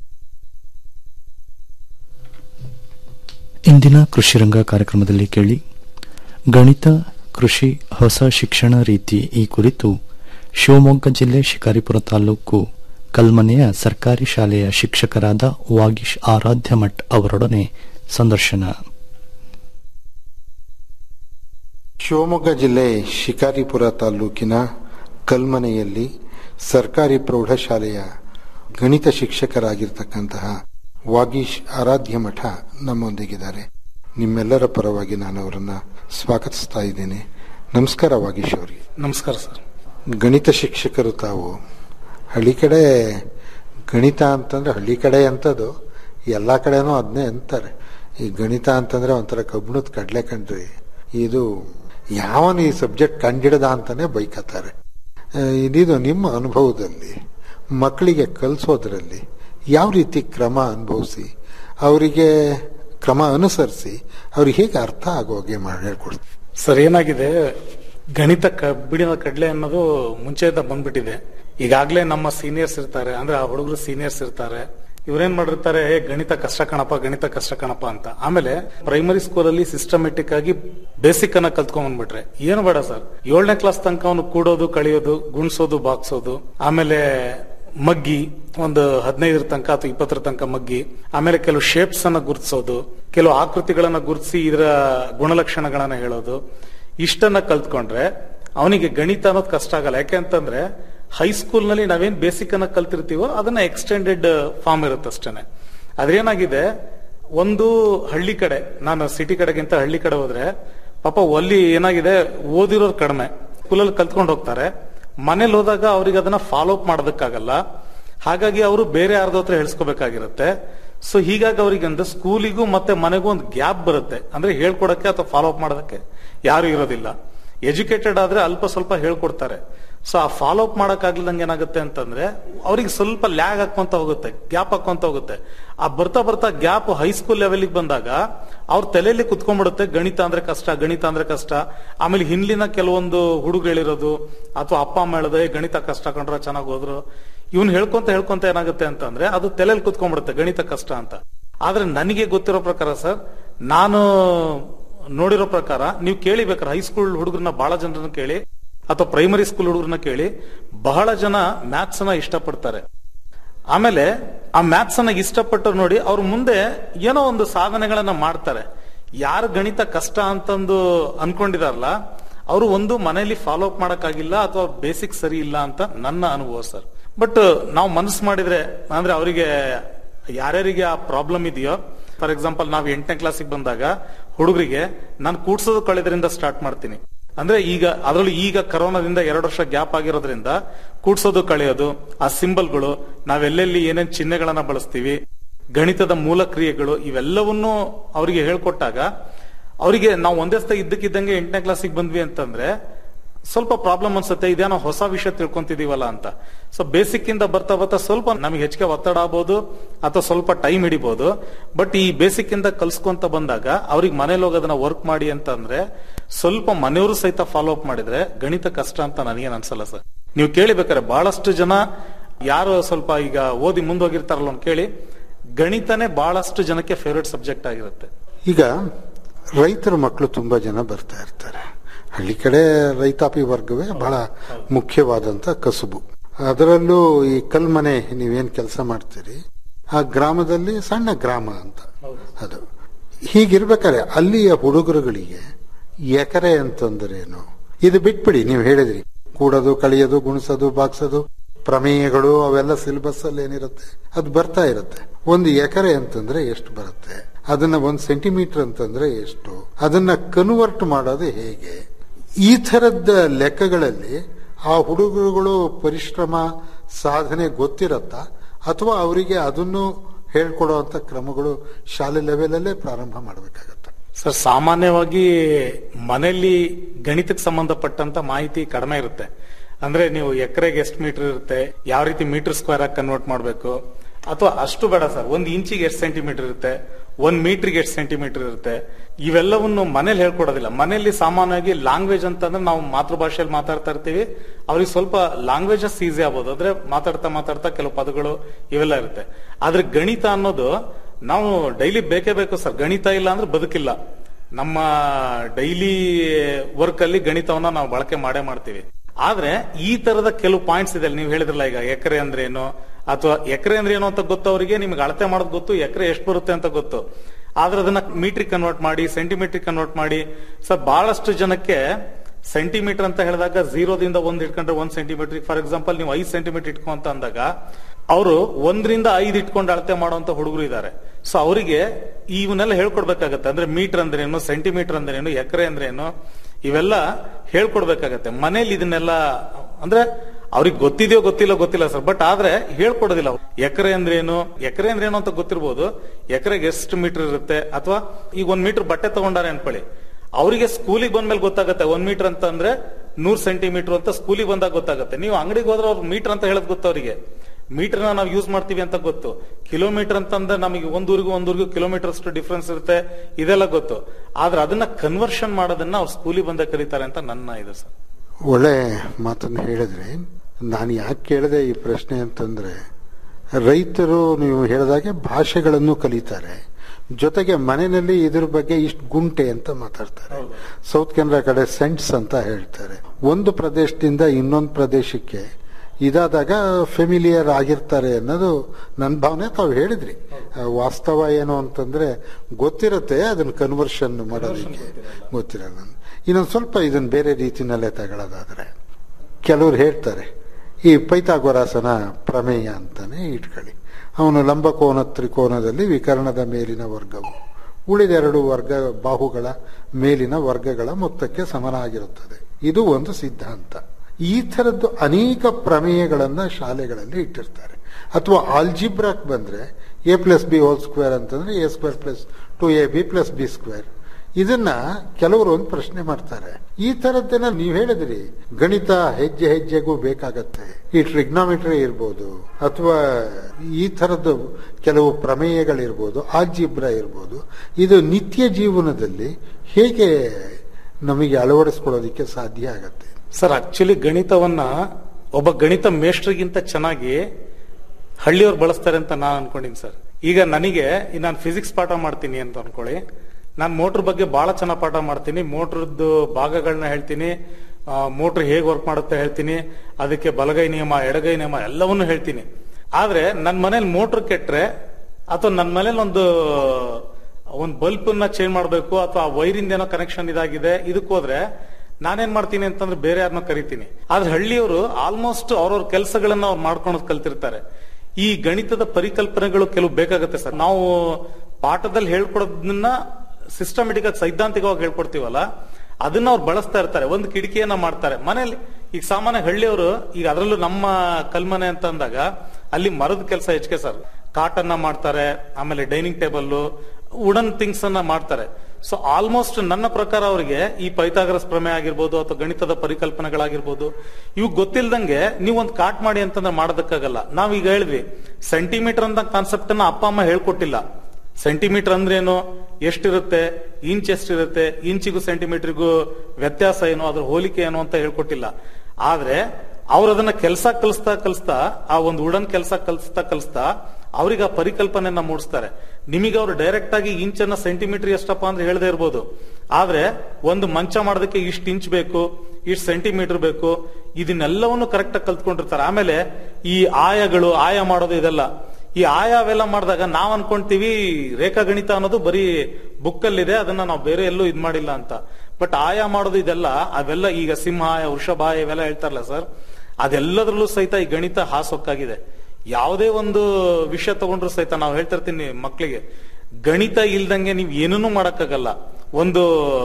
ಇಂದಿನ ಕೃಷಿ ರಂಗ ಕಾರ್ಯಕ್ರಮದಲ್ಲಿ ಕೇಳಿ ಗಣಿತ ಕೃಷಿ ಹೊಸ ಶಿಕ್ಷಣ ರೀತಿ ಈ ಕುರಿತು ಶಿವಮೊಗ್ಗ ಜಿಲ್ಲೆ ಶಿಕಾರಿಪುರ ತಾಲೂಕು ಕಲ್ಮನೆಯ ಸರ್ಕಾರಿ ಶಾಲೆಯ ಶಿಕ್ಷಕರಾದ ವಾಗೀಶ್ ಆರಾಧ್ಯ ಮಠ್ ಅವರೊಡನೆ ಸಂದರ್ಶನ ಶಿವಮೊಗ್ಗ ಜಿಲ್ಲೆ ಶಿಕಾರಿಪುರ ತಾಲೂಕಿನ ಕಲ್ಮನೆಯಲ್ಲಿ ಸರ್ಕಾರಿ ಪ್ರೌಢಶಾಲೆಯ ಗಣಿತ ಶಿಕ್ಷಕರಾಗಿರ್ತಕ್ಕಂತಹ ವಾಗೀಶ್ ಆರಾಧ್ಯ ಮಠ ನಮ್ಮೊಂದಿಗಿದ್ದಾರೆ ನಿಮ್ಮೆಲ್ಲರ ಪರವಾಗಿ ನಾನು ಅವರನ್ನ ಸ್ವಾಗತಿಸ್ತಾ ಇದ್ದೇನೆ ನಮಸ್ಕಾರ ವಾಗೀಶ್ ಅವರಿಗೆ ನಮಸ್ಕಾರ ಸರ್ ಗಣಿತ ಶಿಕ್ಷಕರು ತಾವು ಹಳ್ಳಿ ಕಡೆ ಗಣಿತ ಅಂತಂದ್ರೆ ಹಳ್ಳಿ ಕಡೆ ಅಂತದ್ದು ಎಲ್ಲ ಕಡೆನೂ ಅದನ್ನೇ ಅಂತಾರೆ ಈ ಗಣಿತ ಅಂತಂದ್ರೆ ಒಂಥರ ಕಬ್ಬಣದ ಕಡ್ಲೆ ಕಣ್ರಿ ಇದು ಯಾವನು ಈ ಸಬ್ಜೆಕ್ಟ್ ಕಂಡಿಡದ ಅಂತಾನೆ ಬೈಕತ್ತಾರೆ ಆ, ಇದಿದು ನಿಮ್ಮ ಅನುಭವದಲ್ಲಿ ಮಕ್ಕಳಿಗೆ ಕಲಿಸೋದ್ರಲ್ಲಿ ಯಾವ ರೀತಿ ಕ್ರಮ ಅನುಭವಿಸಿ ಅವರಿಗೆ ಕ್ರಮ ಅನುಸರಿಸಿ ಅವ್ರಿಗೆ ಹೇಗೆ ಅರ್ಥ ಆಗೋ ಹಾಗೆ ಮಾಡಿ ಹೇಳ್ಕೊಡ್ತೀವಿ ಸರ್ ಏನಾಗಿದೆ ಗಣಿತ ಕಬ್ಬಿಣದ ಕಡ್ಲೆ ಅನ್ನೋದು ಮುಂಚೆಯಿಂದ ಬಂದ್ಬಿಟ್ಟಿದೆ ಈಗಾಗಲೇ ನಮ್ಮ ಸೀನಿಯರ್ಸ್ ಇರ್ತಾರೆ ಅಂದ್ರೆ ಆ ಹುಡುಗರು ಸೀನಿಯರ್ಸ್ ಇರ್ತಾರೆ ಇವ್ರೇನ್ ಮಾಡಿರ್ತಾರೆ "ಏ, ಗಣಿತ ಕಷ್ಟ ಕಣಪ್ಪ ಗಣಿತ ಕಷ್ಟ ಕಣಪ್ಪ ಅಂತ ಆಮೇಲೆ ಪ್ರೈಮರಿ ಸ್ಕೂಲ್ ಅಲ್ಲಿ ಸಿಸ್ಟಮೆಟಿಕ್ ಆಗಿ ಬೇಸಿಕ್ ಅನ್ನ ಕಲ್ತ್ಕೊಂಡ್ ಬಂದ್ಬಿಟ್ರೆ ಏನು ಬೇಡ ಸರ್ ಏಳನೇ ಕ್ಲಾಸ್ ತನಕ ಅವನು ಕೂಡೋದು ಕಳಿಯೋದು ಗುಣಿಸೋದು ಬಾಗ್ಸೋದು ಆಮೇಲೆ ಮಗ್ಗಿ ಒಂದು ಹದಿನೈದರ ತನಕ ಅಥವಾ ಇಪ್ಪತ್ತರ ತನಕ ಮಗ್ಗಿ ಆಮೇಲೆ ಕೆಲವು ಶೇಪ್ಸ್ ಅನ್ನ ಗುರುತಿಸೋದು ಕೆಲವು ಆಕೃತಿಗಳನ್ನ ಗುರುತಿಸಿ ಇದರ ಗುಣಲಕ್ಷಣಗಳನ್ನ ಹೇಳೋದು ಇಷ್ಟನ್ನ ಕಲ್ತ್ಕೊಂಡ್ರೆ ಅವನಿಗೆ ಗಣಿತ ಅನ್ನೋದು ಕಷ್ಟ ಆಗಲ್ಲ ಯಾಕೆ ಅಂತಂದ್ರೆ ಹೈಸ್ಕೂಲ್ ನಲ್ಲಿ ನಾವೇನ್ ಬೇಸಿಕ್ ಅನ್ನ ಕಲ್ತಿರ್ತೀವೋ ಅದನ್ನ ಎಕ್ಸ್ಟೆಂಡೆಡ್ ಫಾರ್ಮ್ ಇರುತ್ತೆ ಅಷ್ಟೇನೆ ಅದ್ರೇನಾಗಿದೆ ಒಂದು ಹಳ್ಳಿ ಕಡೆ ನಾನು ಸಿಟಿ ಕಡೆಗಿಂತ ಹಳ್ಳಿ ಕಡೆ ಹೋದ್ರೆ ಪಾಪ ಅಲ್ಲಿ ಏನಾಗಿದೆ ಓದಿರೋರು ಕಡಿಮೆ ಸ್ಕೂಲಲ್ಲಿ ಕಲ್ತ್ಕೊಂಡು ಹೋಗ್ತಾರೆ ಮನೇಲಿ ಹೋದಾಗ ಅವ್ರಿಗೆ ಅದನ್ನ ಫಾಲೋ ಅಪ್ ಮಾಡೋದಕ್ಕಾಗಲ್ಲ ಹಾಗಾಗಿ ಅವರು ಬೇರೆ ಯಾರ್ದ ಹತ್ರ ಹೇಳ್ಸ್ಕೋಬೇಕಾಗಿರುತ್ತೆ ಸೊ ಹೀಗಾಗಿ ಅವರಿಗೆ ಅಂದ್ರೆ ಸ್ಕೂಲಿಗೂ ಮತ್ತೆ ಮನೆಗೂ ಒಂದು ಗ್ಯಾಪ್ ಬರುತ್ತೆ ಅಂದ್ರೆ ಹೇಳ್ಕೊಡಕ್ಕೆ ಅಥವಾ ಫಾಲೋ ಅಪ್ ಮಾಡೋದಕ್ಕೆ ಯಾರು ಇರೋದಿಲ್ಲ ಎಜುಕೇಟೆಡ್ ಆದ್ರೆ ಅಲ್ಪ ಸ್ವಲ್ಪ ಹೇಳ್ಕೊಡ್ತಾರೆ ಸೊ ಆ ಫಾಲೋ ಅಪ್ ಮಾಡಕ್ಕಾಗ್ಲಿದಂಗೆ ಏನಾಗುತ್ತೆ ಅಂತಂದ್ರೆ ಅವ್ರಿಗೆ ಸ್ವಲ್ಪ ಲ್ಯಾಗ್ ಹಾಕೊಂತ ಹೋಗುತ್ತೆ ಗ್ಯಾಪ್ ಹಾಕೊಂತ ಹೋಗುತ್ತೆ ಆ ಬರ್ತಾ ಬರ್ತಾ ಗ್ಯಾಪ್ ಹೈಸ್ಕೂಲ್ ಲೆವೆಲ್ಗೆ ಬಂದಾಗ ಅವ್ರ ತಲೆಯಲ್ಲಿ ಕುತ್ಕೊಂಡ್ಬಿಡುತ್ತೆ ಗಣಿತ ಅಂದ್ರೆ ಕಷ್ಟ ಗಣಿತ ಅಂದ್ರೆ ಕಷ್ಟ ಆಮೇಲೆ ಹಿಂದಿನ ಕೆಲವೊಂದು ಹುಡುಗ ಹೇಳಿರೋದು ಅಥವಾ ಅಪ್ಪ ಅಮ್ಮ ಹೇಳದೆ ಗಣಿತ ಕಷ್ಟ ಕಂಡ್ರ ಚೆನ್ನಾಗಿ ಹೋದ್ರು ಇವ್ನು ಹೇಳ್ಕೊಂತ ಹೇಳ್ಕೊಂತ ಏನಾಗುತ್ತೆ ಅಂತಂದ್ರೆ ಅದು ತಲೆಯಲ್ಲಿ ಕುತ್ಕೊಂಡ್ಬಿಡುತ್ತೆ ಗಣಿತ ಕಷ್ಟ ಅಂತ ಆದ್ರೆ ನನಗೆ ಗೊತ್ತಿರೋ ಪ್ರಕಾರ ಸರ್ ನಾನು ನೋಡಿರೋ ಪ್ರಕಾರ ನೀವು ಕೇಳಿಬೇಕಾರೆ ಹೈಸ್ಕೂಲ್ ಹುಡುಗರನ್ನ ಬಹಳ ಜನರನ್ನ ಕೇಳಿ ಅಥವಾ ಪ್ರೈಮರಿ ಸ್ಕೂಲ್ ಹುಡುಗರನ್ನ ಕೇಳಿ ಬಹಳ ಜನ ಮ್ಯಾಥ್ಸ್ ಅನ್ನ ಇಷ್ಟಪಡ್ತಾರೆ ಆಮೇಲೆ ಆ ಮ್ಯಾಥ್ಸ್ ಅನ್ನ ಇಷ್ಟಪಟ್ಟರು ನೋಡಿ ಅವ್ರ ಮುಂದೆ ಏನೋ ಒಂದು ಸಾಧನೆಗಳನ್ನ ಮಾಡ್ತಾರೆ ಯಾರು ಗಣಿತ ಕಷ್ಟ ಅಂತಂದು ಅನ್ಕೊಂಡಿದಾರಲ್ಲ ಅವರು ಒಂದು ಮನೆಯಲ್ಲಿ ಫಾಲೋ ಅಪ್ ಮಾಡಕ್ಕಾಗಿಲ್ಲ ಅಥವಾ ಬೇಸಿಕ್ ಸರಿ ಇಲ್ಲ ಅಂತ ನನ್ನ ಅನುಭವ ಸರ್ ಬಟ್ ನಾವು ಮನಸ್ಸು ಮಾಡಿದ್ರೆ ಅಂದ್ರೆ ಅವರಿಗೆ ಯಾರ್ಯಾರಿಗೆ ಆ ಪ್ರಾಬ್ಲಮ್ ಇದೆಯೋ ಫಾರ್ ಎಕ್ಸಾಂಪಲ್ ನಾವು ಎಂಟನೇ ಕ್ಲಾಸಿಗೆ ಬಂದಾಗ ಹುಡುಗರಿಗೆ ನಾನು ಕೂಡ್ಸೋದು ಕಳೆದ್ರಿಂದ ಸ್ಟಾರ್ಟ್ ಮಾಡ್ತೀನಿ ಅಂದ್ರೆ ಈಗ ಅದರಲ್ಲೂ ಈಗ ಕರೋನಾದಿಂದ ಎರಡು ವರ್ಷ ಗ್ಯಾಪ್ ಆಗಿರೋದ್ರಿಂದ ಕೂಡ್ಸೋದು ಕಳೆಯೋದು ಆ ಸಿಂಬಲ್ಗಳು ನಾವೆಲ್ಲೆಲ್ಲಿ ಏನೇನ್ ಚಿಹ್ನೆಗಳನ್ನ ಬಳಸ್ತೀವಿ ಗಣಿತದ ಮೂಲ ಕ್ರಿಯೆಗಳು ಇವೆಲ್ಲವನ್ನೂ ಅವರಿಗೆ ಹೇಳ್ಕೊಟ್ಟಾಗ ಅವರಿಗೆ ನಾವು ಒಂದೇ ಸತ ಇದ್ದಕ್ಕಿದ್ದಂಗೆ ಎಂಟನೇ ಕ್ಲಾಸಿಗೆ ಬಂದ್ವಿ ಅಂತಂದ್ರೆ ಸ್ವಲ್ಪ ಪ್ರಾಬ್ಲಮ್ ಅನ್ಸುತ್ತೆ ಇದೇನೋ ಹೊಸ ವಿಷಯ ತಿಳ್ಕೊಂತಿದೀವಲ್ಲ ಅಂತ ಸೊ ಬೇಸಿಕ್ ಇಂದ ಬರ್ತಾ ಬರ್ತಾ ಸ್ವಲ್ಪ ನಮಗೆ ಹೆಚ್ಚಿಗೆ ಒತ್ತಡ ಆಗ್ಬೋದು ಅಥವಾ ಸ್ವಲ್ಪ ಟೈಮ್ ಹಿಡಿಬಹುದು ಬಟ್ ಈ ಬೇಸಿಕ್ ಇಂದ ಕಲ್ಸ್ಕೊಂತ ಬಂದಾಗ ಅವ್ರಿಗೆ ಮನೇಲಿ ಹೋಗೋದನ್ನ ವರ್ಕ್ ಮಾಡಿ ಅಂತ ಅಂದ್ರೆ ಸ್ವಲ್ಪ ಮನೆಯವರು ಸಹಿತ ಫಾಲೋ ಅಪ್ ಮಾಡಿದ್ರೆ ಗಣಿತ ಕಷ್ಟ ಅಂತ ನನಗೇನ್ ಅನ್ಸಲ್ಲ ಸರ್ ನೀವು ಕೇಳಿಬೇಕಾರೆ ಬಹಳಷ್ಟು ಜನ ಯಾರು ಸ್ವಲ್ಪ ಈಗ ಓದಿ ಮುಂದೋಗಿರ್ತಾರಲ್ಲ ಅವ್ನು ಕೇಳಿ ಗಣಿತನೇ ಬಹಳಷ್ಟು ಜನಕ್ಕೆ ಫೇವ್ರೆಟ್ ಸಬ್ಜೆಕ್ಟ್ ಆಗಿರುತ್ತೆ ಈಗ ರೈತರ ಮಕ್ಕಳು ತುಂಬಾ ಜನ ಬರ್ತಾ ಇರ್ತಾರೆ ಹಳ್ಳಿ ಕಡೆ ರೈತಾಪಿ ವರ್ಗವೇ ಬಹಳ ಮುಖ್ಯವಾದಂತ ಕಸುಬು ಅದರಲ್ಲೂ ಈ ಕಲ್ಮನೆ ನೀವೇನ್ ಕೆಲಸ ಮಾಡ್ತೀರಿ ಆ ಗ್ರಾಮದಲ್ಲಿ ಸಣ್ಣ ಗ್ರಾಮ ಅಂತ ಅದು ಹೀಗಿರ್ಬೇಕಾದ್ರೆ ಅಲ್ಲಿಯ ಹುಡುಗರುಗಳಿಗೆ ಎಕರೆ ಅಂತಂದ್ರೇನು ಇದು ಬಿಟ್ಬಿಡಿ ನೀವು ಹೇಳಿದ್ರಿ ಕೂಡೋದು ಕಳಿಯೋದು ಗುಣಿಸೋದು ಬಾಗ್ಸೋದು ಪ್ರಮೇಯಗಳು ಅವೆಲ್ಲ ಸಿಲೆಬಸ್ ಅಲ್ಲಿ ಏನಿರುತ್ತೆ ಅದು ಬರ್ತಾ ಇರುತ್ತೆ ಒಂದು ಎಕರೆ ಅಂತಂದ್ರೆ ಎಷ್ಟು ಬರುತ್ತೆ ಅದನ್ನ ಒಂದು ಸೆಂಟಿಮೀಟರ್ ಅಂತಂದ್ರೆ ಎಷ್ಟು ಅದನ್ನ ಕನ್ವರ್ಟ್ ಮಾಡೋದು ಹೇಗೆ ಈ ಥರದ ಲೆಕ್ಕಗಳಲ್ಲಿ ಆ ಹುಡುಗರುಗಳು ಪರಿಶ್ರಮ ಸಾಧನೆ ಗೊತ್ತಿರತ್ತಾ ಅಥವಾ ಅವರಿಗೆ ಅದನ್ನು ಹೇಳ್ಕೊಡುವಂತ ಕ್ರಮಗಳು ಶಾಲೆ ಲೆವೆಲಲ್ಲೇ ಪ್ರಾರಂಭ ಮಾಡಬೇಕಾಗತ್ತೆ ಸರ್ ಸಾಮಾನ್ಯವಾಗಿ ಮನೆಯಲ್ಲಿ ಗಣಿತಕ್ಕೆ ಸಂಬಂಧಪಟ್ಟಂತ ಮಾಹಿತಿ ಕಡಿಮೆ ಇರುತ್ತೆ ಅಂದ್ರೆ ನೀವು ಎಕರೆಗೆ ಎಷ್ಟು ಮೀಟರ್ ಇರುತ್ತೆ ಯಾವ ರೀತಿ ಮೀಟರ್ ಸ್ಕ್ವೇರ್ ಆಗಿ ಕನ್ವರ್ಟ್ ಮಾಡಬೇಕು ಅಥವಾ ಅಷ್ಟು ಬೇಡ ಸರ್ ಒಂದು ಇಂಚಿಗೆ ಎಷ್ಟು ಸೆಂಟಿಮೀಟರ್ ಇರುತ್ತೆ ಒಂದ್ ಮೀಟರ್ಗೆ ಎಷ್ಟು ಸೆಂಟಿಮೀಟರ್ ಇರುತ್ತೆ ಇವೆಲ್ಲವನ್ನು ಮನೇಲಿ ಹೇಳ್ಕೊಡೋದಿಲ್ಲ ಮನೆಯಲ್ಲಿ ಸಾಮಾನ್ಯವಾಗಿ ಲ್ಯಾಂಗ್ವೇಜ್ ಅಂತಂದ್ರೆ ನಾವು ಮಾತೃಭಾಷೆಯಲ್ಲಿ ಮಾತಾಡ್ತಾ ಇರ್ತೀವಿ ಅವ್ರಿಗೆ ಸ್ವಲ್ಪ ಲ್ಯಾಂಗ್ವೇಜಸ್ ಈಸಿ ಆಗ್ಬೋದು ಅಂದ್ರೆ ಮಾತಾಡ್ತಾ ಮಾತಾಡ್ತಾ ಕೆಲವು ಪದಗಳು ಇವೆಲ್ಲ ಇರುತ್ತೆ ಆದ್ರೆ ಗಣಿತ ಅನ್ನೋದು ನಾವು ಡೈಲಿ ಬೇಕೇ ಬೇಕು ಸರ್ ಗಣಿತ ಇಲ್ಲ ಅಂದ್ರೆ ಬದುಕಿಲ್ಲ ನಮ್ಮ ಡೈಲಿ ವರ್ಕ್ ಅಲ್ಲಿ ಗಣಿತವನ್ನ ನಾವು ಬಳಕೆ ಮಾಡೇ ಮಾಡ್ತೀವಿ ಆದ್ರೆ ಈ ತರದ ಕೆಲವು ಪಾಯಿಂಟ್ಸ್ ಇದೆ ನೀವು ಹೇಳಿದ್ರಲ್ಲ ಈಗ ಎಕರೆ ಅಂದ್ರೆ ಏನು ಅಥವಾ ಎಕರೆ ಅಂದ್ರೆ ಏನು ಅಂತ ಗೊತ್ತು ಅವರಿಗೆ ನಿಮ್ಗೆ ಅಳತೆ ಮಾಡೋದು ಗೊತ್ತು ಎಕರೆ ಎಷ್ಟು ಬರುತ್ತೆ ಅಂತ ಗೊತ್ತು ಆದ್ರೆ ಅದನ್ನ ಮೀಟ್ರಿಗೆ ಕನ್ವರ್ಟ್ ಮಾಡಿ ಸೆಂಟಿಮೀಟರ್ ಕನ್ವರ್ಟ್ ಮಾಡಿ ಸರ್ ಬಹಳಷ್ಟು ಜನಕ್ಕೆ ಸೆಂಟಿಮೀಟರ್ ಅಂತ ಹೇಳಿದಾಗ ಝೀರೋದಿಂದ ಒಂದ್ ಇಟ್ಕೊಂಡ್ರೆ ಒಂದ್ ಸೆಂಟಿಮೀಟರ್ ಫಾರ್ ಎಕ್ಸಾಂಪಲ್ ನೀವು ಐದು ಸೆಂಟಿಮೀಟರ್ ಇಟ್ಕೊ ಅಂತ ಅಂದಾಗ ಅವರು ಒಂದರಿಂದ ಐದು ಇಟ್ಕೊಂಡು ಅಳತೆ ಮಾಡುವಂತ ಹುಡುಗರು ಇದ್ದಾರೆ ಸೊ ಅವರಿಗೆ ಇವನ್ನೆಲ್ಲ ಹೇಳ್ಕೊಡ್ಬೇಕಾಗತ್ತೆ ಅಂದ್ರೆ ಮೀಟರ್ ಅಂದ್ರೇನು ಸೆಂಟಿಮೀಟರ್ ಅಂದ್ರೇನು ಎಕರೆ ಅಂದ್ರೇನು ಇವೆಲ್ಲ ಹೇಳ್ಕೊಡ್ಬೇಕಾಗತ್ತೆ ಮನೇಲಿ ಇದನ್ನೆಲ್ಲ ಅಂದ್ರೆ ಅವ್ರಿಗೆ ಗೊತ್ತಿದೆಯೋ ಗೊತ್ತಿಲ್ಲ ಗೊತ್ತಿಲ್ಲ ಸರ್ ಬಟ್ ಆದ್ರೆ ಹೇಳ್ಕೊಡೋದಿಲ್ಲ ಎಕರೆ ಅಂದ್ರೆ ಏನು ಎಕರೆ ಅಂದ್ರೆ ಏನು ಅಂತ ಗೊತ್ತಿರ್ಬೋದು ಎಕರೆಗೆ ಎಷ್ಟು ಮೀಟರ್ ಇರುತ್ತೆ ಅಥವಾ ಈಗ ಒಂದ್ ಮೀಟರ್ ಬಟ್ಟೆ ತಗೊಂಡಾರೆ ಅನ್ಕೊಳ್ಳಿ ಅವರಿಗೆ ಸ್ಕೂಲಿಗೆ ಬಂದ್ಮೇಲೆ ಗೊತ್ತಾಗುತ್ತೆ ಒಂದ್ ಮೀಟರ್ ಅಂತ ಅಂದ್ರೆ ನೂರ್ ಸೆಂಟಿಮೀಟರ್ ಅಂತ ಸ್ಕೂಲಿಗೆ ಬಂದಾಗ ಗೊತ್ತಾಗುತ್ತೆ ನೀವು ಅಂಗಡಿಗೆ ಹೋದ್ರೆ ಅವ್ರು ಮೀಟರ್ ಅಂತ ಹೇಳೋದು ಗೊತ್ತು ಅವರಿಗೆ ಮೀಟರ್ನ ನಾವು ಯೂಸ್ ಮಾಡ್ತೀವಿ ಅಂತ ಗೊತ್ತು ಕಿಲೋಮೀಟರ್ ಅಂತಂದ್ರೆ ನಮಗೆ ಒಂದೂರಿಗೂ ಒಂದೂರಿಗೂ ಕಿಲೋಮೀಟರ್ ಅಷ್ಟು ಡಿಫ್ರೆನ್ಸ್ ಇರುತ್ತೆ ಇದೆಲ್ಲ ಗೊತ್ತು ಆದ್ರೆ ಅದನ್ನ ಕನ್ವರ್ಷನ್ ಮಾಡೋದನ್ನ ಅವ್ರು ಸ್ಕೂಲಿಗೆ ಬಂದಾಗ ಕರೀತಾರೆ ಅಂತ ನನ್ನ ಇದು ಸರ್ ಒಳ್ಳೆ ಮಾತನ್ನು ಹೇಳಿದ್ರಿ ನಾನು ಯಾಕೆ ಕೇಳಿದೆ ಈ ಪ್ರಶ್ನೆ ಅಂತಂದ್ರೆ ರೈತರು ನೀವು ಹೇಳಿದಾಗೆ ಭಾಷೆಗಳನ್ನು ಕಲಿತಾರೆ ಜೊತೆಗೆ ಮನೆಯಲ್ಲಿ ಇದ್ರ ಬಗ್ಗೆ ಇಷ್ಟು ಗುಂಟೆ ಅಂತ ಮಾತಾಡ್ತಾರೆ ಸೌತ್ ಕೆನರಾ ಕಡೆ ಸೆಂಟ್ಸ್ ಅಂತ ಹೇಳ್ತಾರೆ ಒಂದು ಪ್ರದೇಶದಿಂದ ಇನ್ನೊಂದು ಪ್ರದೇಶಕ್ಕೆ ಇದಾದಾಗ ಫೆಮಿಲಿಯರ್ ಆಗಿರ್ತಾರೆ ಅನ್ನೋದು ನನ್ನ ಭಾವನೆ ತಾವು ಹೇಳಿದ್ರಿ ಆ, ವಾಸ್ತವ ಏನು ಅಂತಂದ್ರೆ ಗೊತ್ತಿರುತ್ತೆ ಅದನ್ನ ಕನ್ವರ್ಷನ್ ಮಾಡೋದಕ್ಕೆ ಗೊತ್ತಿರಲ್ಲ ಇನ್ನೊಂದು ಸ್ವಲ್ಪ ಇದನ್ನ ಬೇರೆ ರೀತಿನಲ್ಲೇ ತಗೊಳ್ಳೋದಾದ್ರೆ ಕೆಲವ್ರು ಹೇಳ್ತಾರೆ ಈ ಪೈಥಾಗೊರಾಸನ ಪ್ರಮೇಯ ಅಂತಾನೆ ಇಟ್ಕೊಳ್ಳಿ ಅವನು ಲಂಬಕೋನ ತ್ರಿಕೋನದಲ್ಲಿ ವಿಕರ್ಣದ ಮೇಲಿನ ವರ್ಗವು ಉಳಿದೆರಡು ವರ್ಗ ಬಾಹುಗಳ ಮೇಲಿನ ವರ್ಗಗಳ ಮೊತ್ತಕ್ಕೆ ಸಮನಾಗಿರುತ್ತದೆ ಇದು ಒಂದು ಸಿದ್ಧಾಂತ ಈ ಥರದ್ದು ಅನೇಕ ಪ್ರಮೇಯಗಳನ್ನ ಶಾಲೆಗಳಲ್ಲಿ ಇಟ್ಟಿರ್ತಾರೆ ಅಥವಾ ಆಲ್ಜಿಬ್ರಾಕ್ ಬಂದ್ರೆ A plus B whole square ಅಂತಂದ್ರೆ A square plus two A B plus B square ಇದನ್ನ ಕೆಲವರು ಒಂದು ಪ್ರಶ್ನೆ ಮಾಡ್ತಾರೆ ಈ ತರದ್ದನ್ನ ನೀವ್ ಹೇಳಿದ್ರಿ ಗಣಿತ ಹೆಜ್ಜೆ ಹೆಜ್ಜೆಗೂ ಬೇಕಾಗತ್ತೆ ಈ ಟ್ರಿಗ್ನಾಮಿಟ್ರಿ ಇರ್ಬೋದು ಅಥವಾ ಈ ತರದ್ದು ಕೆಲವು ಪ್ರಮೇಯಗಳಿರ್ಬೋದು ಆಲ್ಜಿಬ್ರಾ ಇರ್ಬೋದು ಇದು ನಿತ್ಯ ಜೀವನದಲ್ಲಿ ಹೇಗೆ ನಮಗೆ ಅಳವಡಿಸ್ಕೊಳ್ಳೋದಿಕ್ಕೆ ಸಾಧ್ಯ ಆಗತ್ತೆ ಸರ್ ಆಕ್ಚುಲಿ ಗಣಿತವನ್ನ ಒಬ್ಬ ಗಣಿತ ಮೇಷ್ಟ್ರಿಗಿಂತ ಚೆನ್ನಾಗಿ ಹಳ್ಳಿಯವ್ರು ಬಳಸ್ತಾರೆ ಅಂತ ನಾನು ಅನ್ಕೊಂಡಿನಿ ಸರ್ ಈಗ ನನಗೆ ನಾನು ಫಿಸಿಕ್ಸ್ ಪಾಠ ಮಾಡ್ತೀನಿ ಅಂತ ಅನ್ಕೊಳ್ಳಿ ನಾನು ಮೋಟರ್ ಬಗ್ಗೆ ಬಹಳ ಚೆನ್ನಾಗಿ ಪಾಠ ಮಾಡ್ತೀನಿ ಮೋಟ್ರದ್ದು ಭಾಗಗಳನ್ನ ಹೇಳ್ತೀನಿ ಮೋಟರ್ ಹೇಗೆ ವರ್ಕ್ ಮಾಡುತ್ತೆ ಹೇಳ್ತೀನಿ ಅದಕ್ಕೆ ಬಲಗೈ ನಿಯಮ ಎಡಗೈ ನಿಯಮ ಎಲ್ಲವನ್ನೂ ಹೇಳ್ತೀನಿ ಆದ್ರೆ ನನ್ನ ಮನೇಲಿ ಮೋಟರ್ ಕೆಟ್ರೆ ಅಥವಾ ನನ್ನ ಮನೇಲಿ ಒಂದು ಒಂದು ಬಲ್ಬ್ ನ ಚೇಂಜ್ ಮಾಡಬೇಕು ಅಥವಾ ಆ ವೈರಿಂದ ಏನೋ ಕನೆಕ್ಷನ್ ಇದಾಗಿದೆ ಇದಕ್ಕೆ ಹೋದ್ರೆ ನಾನೇನ್ ಮಾಡ್ತೀನಿ ಅಂತಂದ್ರೆ ಬೇರೆ ಯಾರನ್ನ ಕರಿತೀನಿ ಆದ್ರೆ ಹಳ್ಳಿಯವರು ಆಲ್ಮೋಸ್ಟ್ ಅವ್ರವ್ರ ಕೆಲಸಗಳನ್ನ ಅವ್ರು ಮಾಡ್ಕೊಳೋದು ಕಲ್ತಿರ್ತಾರೆ ಈ ಗಣಿತದ ಪರಿಕಲ್ಪನೆಗಳು ಕೆಲವು ಬೇಕಾಗುತ್ತೆ ಸರ್ ನಾವು ಪಾಠದಲ್ಲಿ ಹೇಳ್ಕೊಡೋದನ್ನ ಸಿಸ್ಟಮೆಟಿಕ್ ಆಗಿ ಸೈದ್ಧಾಂತಿಕವಾಗಿ ಹೇಳ್ಕೊಡ್ತೀವಲ್ಲ ಅದನ್ನ ಅವ್ರು ಬಳಸ್ತಾ ಇರ್ತಾರೆ ಒಂದು ಕಿಟಕಿಯನ್ನ ಮಾಡ್ತಾರೆ ಮನೇಲಿ ಈಗ ಸಾಮಾನ್ಯ ಹಳ್ಳಿಯವರು ಈಗ ಅದರಲ್ಲೂ ನಮ್ಮ ಕಲ್ಮನೆ ಅಂತ ಅಂದಾಗ ಅಲ್ಲಿ ಮರದ ಕೆಲಸ ಹೆಚ್ಚಿಗೆ ಸರ್ ಕಾಟನ್ನ ಮಾಡ್ತಾರೆ ಆಮೇಲೆ ಡೈನಿಂಗ್ ಟೇಬಲ್ ವುಡನ್ ಥಿಂಗ್ಸ್ ಅನ್ನ ಮಾಡ್ತಾರೆ ಸೊ ಆಲ್ಮೋಸ್ಟ್ ನನ್ನ ಪ್ರಕಾರ ಅವರಿಗೆ ಈ ಪೈಥಾಗರಸ್ ಪ್ರಮೇಯ ಆಗಿರ್ಬೋದು ಅಥವಾ ಗಣಿತದ ಪರಿಕಲ್ಪನೆಗಳಾಗಿರ್ಬೋದು ಇವು ಗೊತ್ತಿಲ್ದಂಗೆ ನೀವು ಒಂದು ಕಾಟ್ ಮಾಡಿ ಅಂತಂದ್ರೆ ಮಾಡೋದಕ್ಕಾಗಲ್ಲ ನಾವೀಗ ಹೇಳಿದ್ವಿ ಸೆಂಟಿಮೀಟರ್ ಅಂತ ಕಾನ್ಸೆಪ್ಟ್ ಅನ್ನ ಅಪ್ಪ ಅಮ್ಮ ಹೇಳ್ಕೊಟ್ಟಿಲ್ಲ ಸೆಂಟಿಮೀಟರ್ ಅಂದ್ರೇನು ಎಷ್ಟಿರುತ್ತೆ ಇಂಚ್ ಎಷ್ಟಿರುತ್ತೆ ಇಂಚಿಗೂ ಸೆಂಟಿಮೀಟರ್ಗೂ ವ್ಯತ್ಯಾಸ ಏನು ಅದ್ರ ಹೋಲಿಕೆ ಏನು ಅಂತ ಹೇಳ್ಕೊಟ್ಟಿಲ್ಲ ಆದ್ರೆ ಅವ್ರು ಅದನ್ನ ಕೆಲಸ ಕಲಿಸ್ತಾ ಕಲಿಸ್ತಾ ಆ ಒಂದು ಉಡನ್ ಕೆಲಸ ಕಲಿಸ್ತಾ ಕಲಿಸ್ತಾ ಅವ್ರಿಗೆ ಆ ಪರಿಕಲ್ಪನೆಯನ್ನ ಮೂಡಿಸ್ತಾರೆ ನಿಮಗೆ ಅವ್ರು ಡೈರೆಕ್ಟ್ ಆಗಿ ಇಂಚನ್ನ ಸೆಂಟಿಮೀಟರ್ ಎಷ್ಟಪ್ಪ ಅಂದ್ರೆ ಹೇಳದೇ ಇರ್ಬೋದು ಆದ್ರೆ ಒಂದು ಮಂಚ ಮಾಡೋದಕ್ಕೆ ಇಷ್ಟು ಇಂಚ್ ಬೇಕು ಇಷ್ಟು ಸೆಂಟಿಮೀಟರ್ ಬೇಕು ಇದನ್ನೆಲ್ಲವನ್ನು ಕರೆಕ್ಟ್ ಆಗಿ ಕಲ್ತ್ಕೊಂಡಿರ್ತಾರೆ ಆಮೇಲೆ ಈ ಆಯಗಳು ಆಯ ಮಾಡೋದು ಇದೆಲ್ಲ ಈ ಆಯ ಅವೆಲ್ಲ ಮಾಡಿದಾಗ ನಾವ್ ಅನ್ಕೊಂತೀವಿ ರೇಖಾಗಣಿತ ಅನ್ನೋದು ಬರೀ ಬುಕ್ ಅಲ್ಲಿದೆ ಅದನ್ನ ನಾವು ಬೇರೆ ಎಲ್ಲೂ ಇದ್ ಮಾಡಿಲ್ಲ ಅಂತ ಬಟ್ ಆಯ ಮಾಡೋದು ಇದೆಲ್ಲ ಅವೆಲ್ಲ ಈಗ ಸಿಂಹಾಯ ವೃಷಭಾಯ ಇವೆಲ್ಲ ಹೇಳ್ತಾರಲ್ಲ ಸರ್ ಅದೆಲ್ಲದ್ರಲ್ಲೂ ಸಹಿತ ಈ ಗಣಿತ ಹಾಸೊಕ್ಕಾಗಿದೆ ಯಾವುದೇ ಒಂದು ವಿಷಯ ತಗೊಂಡ್ರು ಸಹಿತ ನಾವು ಹೇಳ್ತಿರ್ತೀನಿ ಮಕ್ಕಳಿಗೆ ಗಣಿತ ಇಲ್ದಂಗೆ ನೀವು ಏನನ್ನೂ ಮಾಡಕ್ಕಾಗಲ್ಲ ಒಂದು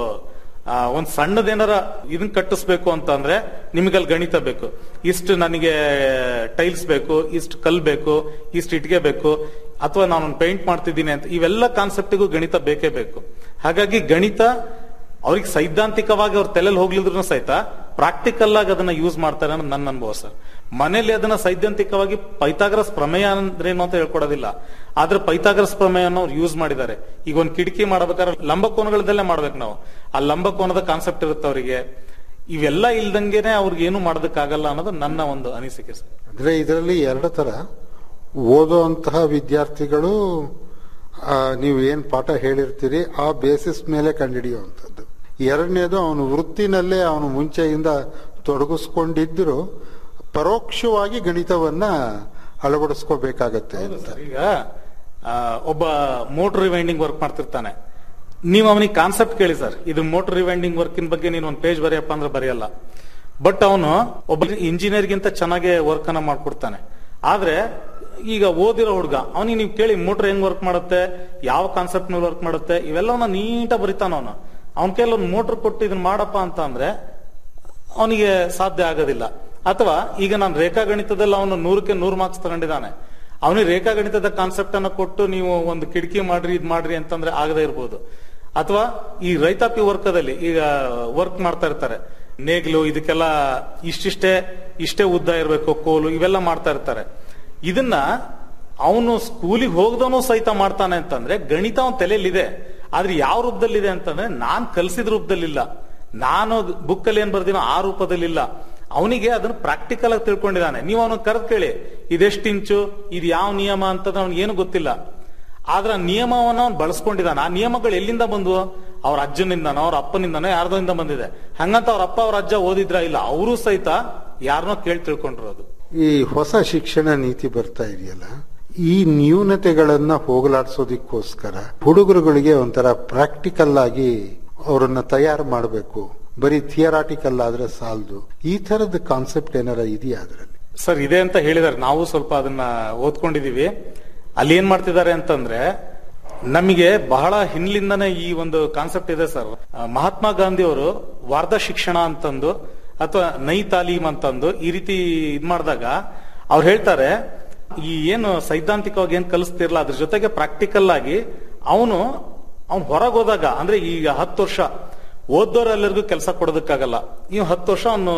ಆ, ಒಂದ್ ಸಣ್ಣದೇನಾರ ಇದನ್ನ ಕಟ್ಟಿಸ್ಬೇಕು ಅಂತ ಅಂದ್ರೆ ನಿಮಗಲ್ಲಿ ಗಣಿತ ಬೇಕು ಇಷ್ಟು ನನಗೆ ಟೈಲ್ಸ್ ಬೇಕು ಇಷ್ಟು ಕಲ್ ಬೇಕು ಇಷ್ಟು ಇಟ್ಗೆ ಬೇಕು ಅಥವಾ ನಾನು ಪೇಂಟ್ ಮಾಡ್ತಿದ್ದೀನಿ ಅಂತ ಇವೆಲ್ಲ ಕಾನ್ಸೆಪ್ಟಿಗೂ ಗಣಿತ ಬೇಕೇ ಬೇಕು ಹಾಗಾಗಿ ಗಣಿತ ಅವ್ರಿಗೆ ಸೈದ್ಧಾಂತಿಕವಾಗಿ ಅವ್ರ ತಲೆಯಲ್ಲಿ ಹೋಗ್ಲಿದ್ರು ಸಹಿತ ಪ್ರಾಕ್ಟಿಕಲ್ ಆಗಿ ಅದನ್ನ ಯೂಸ್ ಮಾಡ್ತಾರೆ ಅನ್ನೋದು ನನ್ನ ಅನುಭವ ಸರ್ ಮನೇಲಿ ಅದನ್ನ ಸೈದ್ಧಾಂತಿಕವಾಗಿ ಪೈಥಾಗರಸ್ ಪ್ರಮೇಯ ಅಂದ್ರೇನು ಅಂತ ಹೇಳ್ಕೊಡೋದಿಲ್ಲ ಆದ್ರೆ ಪೈಥಾಗರಸ್ ಪ್ರಮೇಯನ ಅವ್ರು ಯೂಸ್ ಮಾಡಿದ್ದಾರೆ ಈಗ ಒಂದು ಕಿಟಕಿ ಮಾಡ್ಬೇಕಾದ್ರೆ ಲಂಬಕೋನಗಳದಲ್ಲೇ ಮಾಡ್ಬೇಕು ನಾವು ಆ ಲಂಬಕೋನದ ಕಾನ್ಸೆಪ್ಟ್ ಇರುತ್ತೆ ಅವರಿಗೆ ಇವೆಲ್ಲ ಇಲ್ದಂಗೆನೆ ಅವ್ರಿಗೆ ಏನು ಮಾಡೋದಕ್ಕಾಗಲ್ಲ ಅನ್ನೋದು ನನ್ನ ಒಂದು ಅನಿಸಿಕೆ ಸರ್ ಅಂದ್ರೆ ಇದರಲ್ಲಿ ಎರಡು ತರ ಓದುವಂತಹ ವಿದ್ಯಾರ್ಥಿಗಳು ಆ, ನೀವು ಏನ್ ಪಾಠ ಹೇಳಿರ್ತೀರಿ ಆ ಬೇಸಿಸ್ ಮೇಲೆ ಕಂಡುಹಿಡಿಯುವಂಥದ್ದು ಎರಡನೇದು ಅವನು ವೃತ್ತಿನಲ್ಲೇ ಅವನು ಮುಂಚೆಯಿಂದ ತೊಡಗಿಸ್ಕೊಂಡಿದ್ರು ಪರೋಕ್ಷವಾಗಿ ಗಣಿತವನ್ನ ಅಳವಡಿಸ್ಕೋಬೇಕಾಗತ್ತೆ ಅಂತ ಈಗ ಆ, ಒಬ್ಬ ಮೋಟರ್ ರಿವೈಂಡಿಂಗ್ ವರ್ಕ್ ಮಾಡ್ತಿರ್ತಾನೆ ನೀವು ಅವನಿಗೆ ಕಾನ್ಸೆಪ್ಟ್ ಕೇಳಿ ಸರ್ ಇದು ಮೋಟರ್ ರಿವೈಂಡಿಂಗ್ ವರ್ಕಿನ ಬಗ್ಗೆ ನೀನು ಒಂದು ಪೇಜ್ ಬರೆಯಪ್ಪ ಅಂದ್ರೆ ಬರೆಯಲ್ಲ ಬಟ್ ಅವನು ಒಬ್ಬ ಇಂಜಿನಿಯರ್ಗಿಂತ ಚೆನ್ನಾಗೆ ವರ್ಕ್ ಅನ್ನ ಮಾಡ್ಕೊಡ್ತಾನೆ ಆದ್ರೆ ಈಗ ಓದಿರೋ ಹುಡುಗ ಅವನಿಗೆ ನೀವು ಕೇಳಿ ಮೋಟರ್ ಹೆಂಗ್ ವರ್ಕ್ ಮಾಡುತ್ತೆ ಯಾವ ಕಾನ್ಸೆಪ್ಟ್ ಮೇಲೆ ವರ್ಕ್ ಮಾಡುತ್ತೆ ಇವೆಲ್ಲವನ್ನ ನೀಟಾಗಿ ಬರಿತಾನ ಅವನು ಅವನ ಕೈಲಿ ಒಂದು ಮೋಟರ್ ಕೊಟ್ಟು ಇದನ್ನ ಮಾಡಪ್ಪ ಅಂತ ಅಂದ್ರೆ ಅವನಿಗೆ ಸಾಧ್ಯ ಆಗೋದಿಲ್ಲ ಅಥವಾ ಈಗ ನಾನು ರೇಖಾಗಣಿತದಲ್ಲಿ ಅವನು ನೂರಕ್ಕೆ ನೂರು ಮಾರ್ಕ್ಸ್ ತಗೊಂಡಿದ್ದಾನೆ ಅವನಿಗೆ ರೇಖಾಗಣಿತದ ಕಾನ್ಸೆಪ್ಟ್ ಅನ್ನ ಕೊಟ್ಟು ನೀವು ಒಂದು ಕಿಟಕಿ ಮಾಡ್ರಿ ಇದ್ ಮಾಡ್ರಿ ಅಂತಂದ್ರೆ ಆಗದೇ ಇರ್ಬೋದು ಅಥವಾ ಈ ರೈತಾಪಿ ವರ್ಗದಲ್ಲಿ ಈಗ ವರ್ಕ್ ಮಾಡ್ತಾ ಇರ್ತಾರೆ ನೇಗ್ಲು ಇದಕ್ಕೆಲ್ಲ ಇಷ್ಟಿಷ್ಟೇ ಇಷ್ಟೇ ಉದ್ದ ಇರಬೇಕು ಕೋಲು ಇವೆಲ್ಲ ಮಾಡ್ತಾ ಇರ್ತಾರೆ ಇದನ್ನ ಅವನು ಸ್ಕೂಲಿಗೆ ಹೋಗದವನು ಸಹಿತ ಮಾಡ್ತಾನೆ ಅಂತಂದ್ರೆ ಗಣಿತ ಅವನ ತಲೆಯಲ್ಲಿದೆ ಆದ್ರೆ ಯಾವ ರೂಪದಲ್ಲಿದೆ ಅಂತಂದ್ರೆ ನಾನ್ ಕಲ್ಸಿದ ರೂಪದಲ್ಲಿಲ್ಲ ನಾನು ಬುಕ್ ಅಲ್ಲಿ ಏನ್ ಬರ್ದಿನೋ ಆ ರೂಪದಲ್ಲಿಲ್ಲ ಅವನಿಗೆ ಅದನ್ನ ಪ್ರಾಕ್ಟಿಕಲ್ ಆಗಿ ತಿಳ್ಕೊಂಡಿದ್ದಾನೆ ನೀವು ಅವನು ಕರೆದ್ ಕೇಳಿ ಇದೆಷ್ಟು ಇಂಚು ಇದು ಯಾವ ನಿಯಮ ಅಂತಂದ್ರೆ ಅವ್ನಿಗೆ ಏನು ಗೊತ್ತಿಲ್ಲ ಆದ್ರೆ ಆ ನಿಯಮವನ್ನ ಅವ್ನು ಬಳಸ್ಕೊಂಡಿದ್ದಾನೆ ಆ ನಿಯಮಗಳು ಎಲ್ಲಿಂದ ಬಂದ್ವು ಅವ್ರ ಅಜ್ಜನಿಂದನೋ ಅವ್ರ ಅಪ್ಪನಿಂದನೋ ಯಾರ್ದೋಯಿಂದ ಬಂದಿದೆ ಹಂಗಂತ ಅವ್ರ ಅಪ್ಪ ಅವ್ರ ಅಜ್ಜ ಓದಿದ್ರ ಇಲ್ಲ ಅವರು ಸಹಿತ ಯಾರನ್ನೋ ಕೇಳಿ ತಿಳ್ಕೊಂಡಿರೋದು ಈ ಹೊಸ ಶಿಕ್ಷಣ ನೀತಿ ಬರ್ತಾ ಇದೆಯಲ್ಲ ಈ ನ್ಯೂನತೆಗಳನ್ನ ಹೋಗಲಾಡಿಸೋದಿಕ್ಕೋಸ್ಕರ ಹುಡುಗರುಗಳಿಗೆ ಒಂಥರ ಪ್ರಾಕ್ಟಿಕಲ್ ಆಗಿ ಅವರನ್ನ ತಯಾರು ಮಾಡಬೇಕು ಬರೀ ಥಿಯರಾಟಿಕಲ್ ಆದ್ರೆ ಸಾಲದು ಈ ತರದ ಕಾನ್ಸೆಪ್ಟ್ ಏನಾರ ಇದೆಯಾ ಅದರಲ್ಲಿ ಸರ್ ಇದೆ ಅಂತ ಹೇಳಿದಾರೆ ನಾವು ಸ್ವಲ್ಪ ಅದನ್ನ ಓದ್ಕೊಂಡಿದೀವಿ ಅಲ್ಲಿ ಏನ್ ಮಾಡ್ತಿದ್ದಾರೆ ಅಂತಂದ್ರೆ ನಮಗೆ ಬಹಳ ಹಿಂದ್ಲಿಂದನೇ ಈ ಒಂದು ಕಾನ್ಸೆಪ್ಟ್ ಇದೆ ಸರ್ ಆ, ಮಹಾತ್ಮ ಗಾಂಧಿ ಅವರು ವಾರ್ಧ ಶಿಕ್ಷಣ ಅಂತಂದು ಅಥವಾ ನೈ ತಾಲೀಮ್ ಅಂತಂದು ಈ ರೀತಿ ಇದ್ ಮಾಡಿದಾಗ ಅವ್ರು ಹೇಳ್ತಾರೆ ಈ ಏನು ಸೈದ್ಧಾಂತಿಕವಾಗಿ ಏನ್ ಕಲಿಸ್ತಿರಲ್ಲ ಅದ್ರ ಜೊತೆಗೆ ಪ್ರಾಕ್ಟಿಕಲ್ ಆಗಿ ಅವನು ಅವ್ನು ಹೊರಗೆ ಹೋದಾಗ ಅಂದ್ರೆ ಈಗ ಹತ್ತು ವರ್ಷ ಓದೋರೆಲ್ಲರಿಗೂ ಕೆಲಸ ಕೊಡೋದಕ್ಕಾಗಲ್ಲ ಇವ್ ಹತ್ತು ವರ್ಷ ಅವನು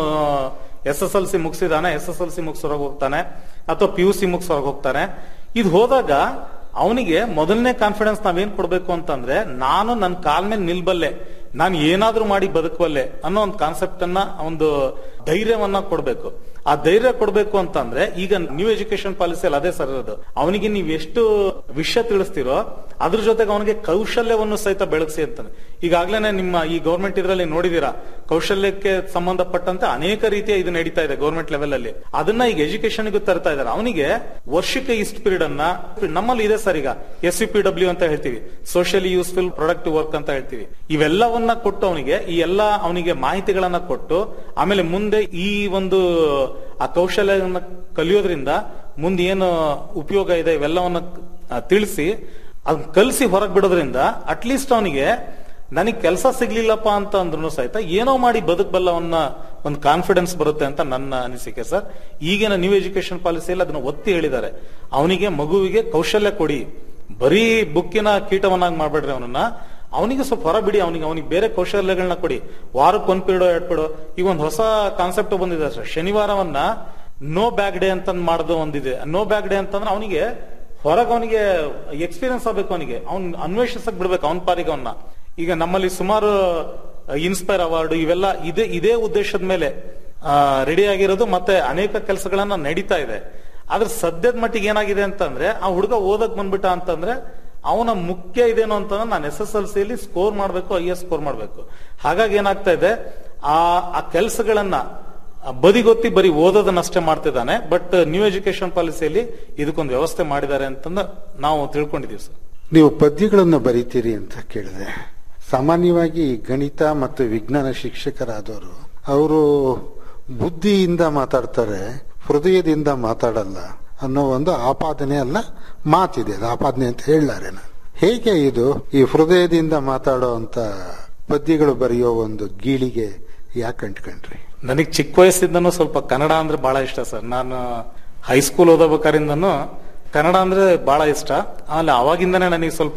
ಎಸ್ ಎಸ್ ಎಲ್ ಸಿ ಮುಗಿಸಿದಾನೆ ಎಸ್ ಎಸ್ ಎಲ್ ಸಿ ಮುಗಿಸ್ ಹೊರಗೆ ಹೋಗ್ತಾನೆ ಅಥವಾ ಪಿ ಯು ಸಿ ಮುಗಿಸ್ ಹೊರಗೆ ಹೋಗ್ತಾನೆ ಇದು ಹೋದಾಗ ಅವನಿಗೆ ಮೊದಲನೇ ಕಾನ್ಫಿಡೆನ್ಸ್ ನಾವೇನ್ ಕೊಡ್ಬೇಕು ಅಂತಂದ್ರೆ ನಾನು ನನ್ನ ಕಾಲ್ ಮೇಲೆ ನಿಲ್ಬಲ್ಲೆ ನಾನು ಏನಾದ್ರೂ ಮಾಡಿ ಬದುಕಬಲ್ಲೆ ಅನ್ನೋ ಒಂದು ಕಾನ್ಸೆಪ್ಟ್ ಅನ್ನ ಒಂದು ಧೈರ್ಯವನ್ನ ಕೊಡ್ಬೇಕು ಆ ಧೈರ್ಯ ಕೊಡ್ಬೇಕು ಅಂತಂದ್ರೆ ಈಗ ನ್ಯೂ ಎಜುಕೇಶನ್ ಪಾಲಿಸಿಯಲ್ಲಿ ಅದೇ ಸರ್ ಇರೋದು ಅವನಿಗೆ ನೀವು ಎಷ್ಟು ವಿಷಯ ತಿಳಿಸ್ತಿರೋ ಅದ್ರ ಜೊತೆಗೆ ಅವನಿಗೆ ಕೌಶಲ್ಯವನ್ನು ಸಹಿತ ಬೆಳಗಿಸಿ ಅಂತಾನೆ ಈಗಾಗ್ಲೇ ನಿಮ್ಮ ಈ ಗೌರ್ಮೆಂಟ್ ಇದ್ರಲ್ಲಿ ನೋಡಿದೀರಾ ಕೌಶಲ್ಯಕ್ಕೆ ಸಂಬಂಧಪಟ್ಟಂತೆ ಅನೇಕ ರೀತಿಯ ಇದು ನಡೀತಾ ಇದೆ ಗೌರ್ಮೆಂಟ್ ಲೆವೆಲ್ ಅಲ್ಲಿ ಅದನ್ನ ಈಗ ಎಜುಕೇಶನ್ ತರ್ತಾ ಇದ್ದಾರೆ ಅವನಿಗೆ ವರ್ಷಕ್ಕೆ ಇಷ್ಟು ಪೀರಿಯಡ್ ಅನ್ನ ನಮ್ಮಲ್ಲಿ ಇದೆ ಸರ್ ಈಗ ಎಸ್ ಸಿ ಪಿ ಡಬ್ಲ್ಯೂ ಅಂತ ಹೇಳ್ತೀವಿ ಸೋಷಿಯಲಿ ಯೂಸ್ಫುಲ್ ಪ್ರೊಡಕ್ಟಿವ್ ವರ್ಕ್ ಅಂತ ಹೇಳ್ತೀವಿ ಇವೆಲ್ಲವನ್ನ ಕೊಟ್ಟು ಅವನಿಗೆ ಈ ಎಲ್ಲ ಅವನಿಗೆ ಮಾಹಿತಿಗಳನ್ನ ಕೊಟ್ಟು ಆಮೇಲೆ ಮುಂದೆ ಈ ಒಂದು ಆ ಕೌಶಲ್ಯವನ್ನ ಕಲಿಯೋದ್ರಿಂದ ಮುಂದೆ ಏನು ಉಪಯೋಗ ಇದೆ ಇವೆಲ್ಲವನ್ನ ಆ, ತಿಳಿಸಿ ಅದನ್ನ ಕಲಿಸಿ ಹೊರಗೆ ಬಿಡೋದ್ರಿಂದ ಅಟ್ಲೀಸ್ಟ್ ಅವನಿಗೆ ನನಗೆ ಕೆಲಸ ಸಿಗ್ಲಿಲ್ಲಪ್ಪ ಅಂತ ಅಂದ್ರೂ ಸಹಿತ ಏನೋ ಮಾಡಿ ಬದುಕಬಲ್ಲವನ್ನ ಒಂದು ಕಾನ್ಫಿಡೆನ್ಸ್ ಬರುತ್ತೆ ಅಂತ ನನ್ನ ಅನಿಸಿಕೆ ಸರ್ ಈಗಿನ ನ್ಯೂ ಎಜುಕೇಶನ್ ಪಾಲಿಸಿಯಲ್ಲಿ ಅದನ್ನ ಒತ್ತಿ ಹೇಳಿದ್ದಾರೆ ಅವನಿಗೆ ಮಗುವಿಗೆ ಕೌಶಲ್ಯ ಕೊಡಿ ಬರೀ ಬುಕ್ಕಿನ ಕೀಟವನ್ನಾಗಿ ಮಾಡ್ಬೇಡ್ರಿ ಅವನನ್ನ ಅವನಿಗೆ ಸ್ವಲ್ಪ ಹೊರ ಬಿಡಿ ಅವನಿಗೆ ಅವನಿಗೆ ಬೇರೆ ಕೌಶಲ್ಯಗಳನ್ನ ಕೊಡಿ ವಾರಕ್ಕೆ ಒಂದ್ ಪೀರಿಯಡ್ ಎರಡ್ ಪೀರಿಯಡ್ ಈಗ ಒಂದು ಹೊಸ ಕಾನ್ಸೆಪ್ಟ್ ಬಂದಿದೆ ಸರ್ ಶನಿವಾರವನ್ನ ನೋ ಬ್ಯಾಗ್ ಡೇ ಅಂತ ಮಾಡೋದು ಒಂದಿದೆ ನೋ ಬ್ಯಾಗ್ ಡೇ ಅಂತಂದ್ರೆ ಅವನಿಗೆ ಹೊರಗೆ ಅವನಿಗೆ ಎಕ್ಸ್ಪೀರಿಯನ್ಸ್ ಆಗ್ಬೇಕು ಅವನಿಗೆ ಅವ್ನ್ ಅನ್ವೇಷಿಸಕ್ ಬಿಡ್ಬೇಕು ಅವನ ಪಾರಿಗೆ ಅವನ್ನ ಈಗ ನಮ್ಮಲ್ಲಿ ಸುಮಾರು ಇನ್ಸ್ಪೈರ್ ಅವಾರ್ಡ್ ಇವೆಲ್ಲ ಇದೇ ಇದೇ ಉದ್ದೇಶದ ಮೇಲೆ ರೆಡಿ ಆಗಿರೋದು ಮತ್ತೆ ಅನೇಕ ಕೆಲಸಗಳನ್ನ ನಡೀತಾ ಇದೆ ಆದ್ರೆ ಸದ್ಯದ ಮಟ್ಟಿಗೆ ಏನಾಗಿದೆ ಅಂತಂದ್ರೆ ಆ ಹುಡುಗ ಓದಕ್ ಬಂದ್ಬಿಟ್ಟ ಅಂತಂದ್ರೆ ಅವನ ಮುಖ್ಯ ಇದೇನು ಅಂತಂದ್ರೆ ನಾನು ಎಸ್ ಎಸ್ ಎಲ್ ಸಿಯಲ್ಲಿ ಸ್ಕೋರ್ ಮಾಡ್ಬೇಕು ಐ ಎಸ್ ಸ್ಕೋರ್ ಮಾಡ್ಬೇಕು ಹಾಗಾಗಿ ಏನಾಗ್ತಾ ಇದೆ ಆ ಆ ಕೆಲಸಗಳನ್ನ ಬದಿಗೊತ್ತಿ ಬರೀ ಓದೋದನ್ನಷ್ಟೇ ಮಾಡ್ತಿದ್ದಾನೆ ಬಟ್ ನ್ಯೂ ಎಜುಕೇಶನ್ ಪಾಲಿಸಿಯಲ್ಲಿ ಇದಕ್ಕೊಂದು ವ್ಯವಸ್ಥೆ ಮಾಡಿದ್ದಾರೆ ಅಂತಂದು ನಾವು ತಿಳ್ಕೊಂಡಿದೀವಿ ಸರ್ ನೀವು ಪದ್ಯಗಳನ್ನು ಬರೀತೀರಿ ಅಂತ ಕೇಳಿದೆ ಸಾಮಾನ್ಯವಾಗಿ ಗಣಿತ ಮತ್ತು ವಿಜ್ಞಾನ ಶಿಕ್ಷಕರಾದವರು ಅವರು ಬುದ್ಧಿಯಿಂದ ಮಾತಾಡ್ತಾರೆ ಹೃದಯದಿಂದ ಮಾತಾಡಲ್ಲ ಅನ್ನೋ ಒಂದು ಆಪಾದನೆ ಅಲ್ಲ ಮಾತಿದೆ ಅದು ಆಪಾದನೆ ಅಂತ ಹೇಳಲಾರೆ ನಾನು ಹೇಗೆ ಇದು ಈ ಹೃದಯದಿಂದ ಮಾತಾಡೋ ಅಂತ ಪದ್ಯಗಳು ಬರೆಯೋ ಒಂದು ಗೀಳಿಗೆ ಯಾಕೆ ಅಂಟ್ಕೊಂಡ್ರಿ ನನಗೆ ಚಿಕ್ಕ ವಯಸ್ಸಿಂದನೂ ಸ್ವಲ್ಪ ಕನ್ನಡ ಅಂದ್ರೆ ಬಹಳ ಇಷ್ಟ ಸರ್ ನಾನು ಹೈಸ್ಕೂಲ್ ಓದಬೇಕಾರಿಂದನೂ ಕನ್ನಡ ಅಂದ್ರೆ ಬಹಳ ಇಷ್ಟ ಆಮೇಲೆ ಅವಾಗಿಂದನೇ ನನಗೆ ಸ್ವಲ್ಪ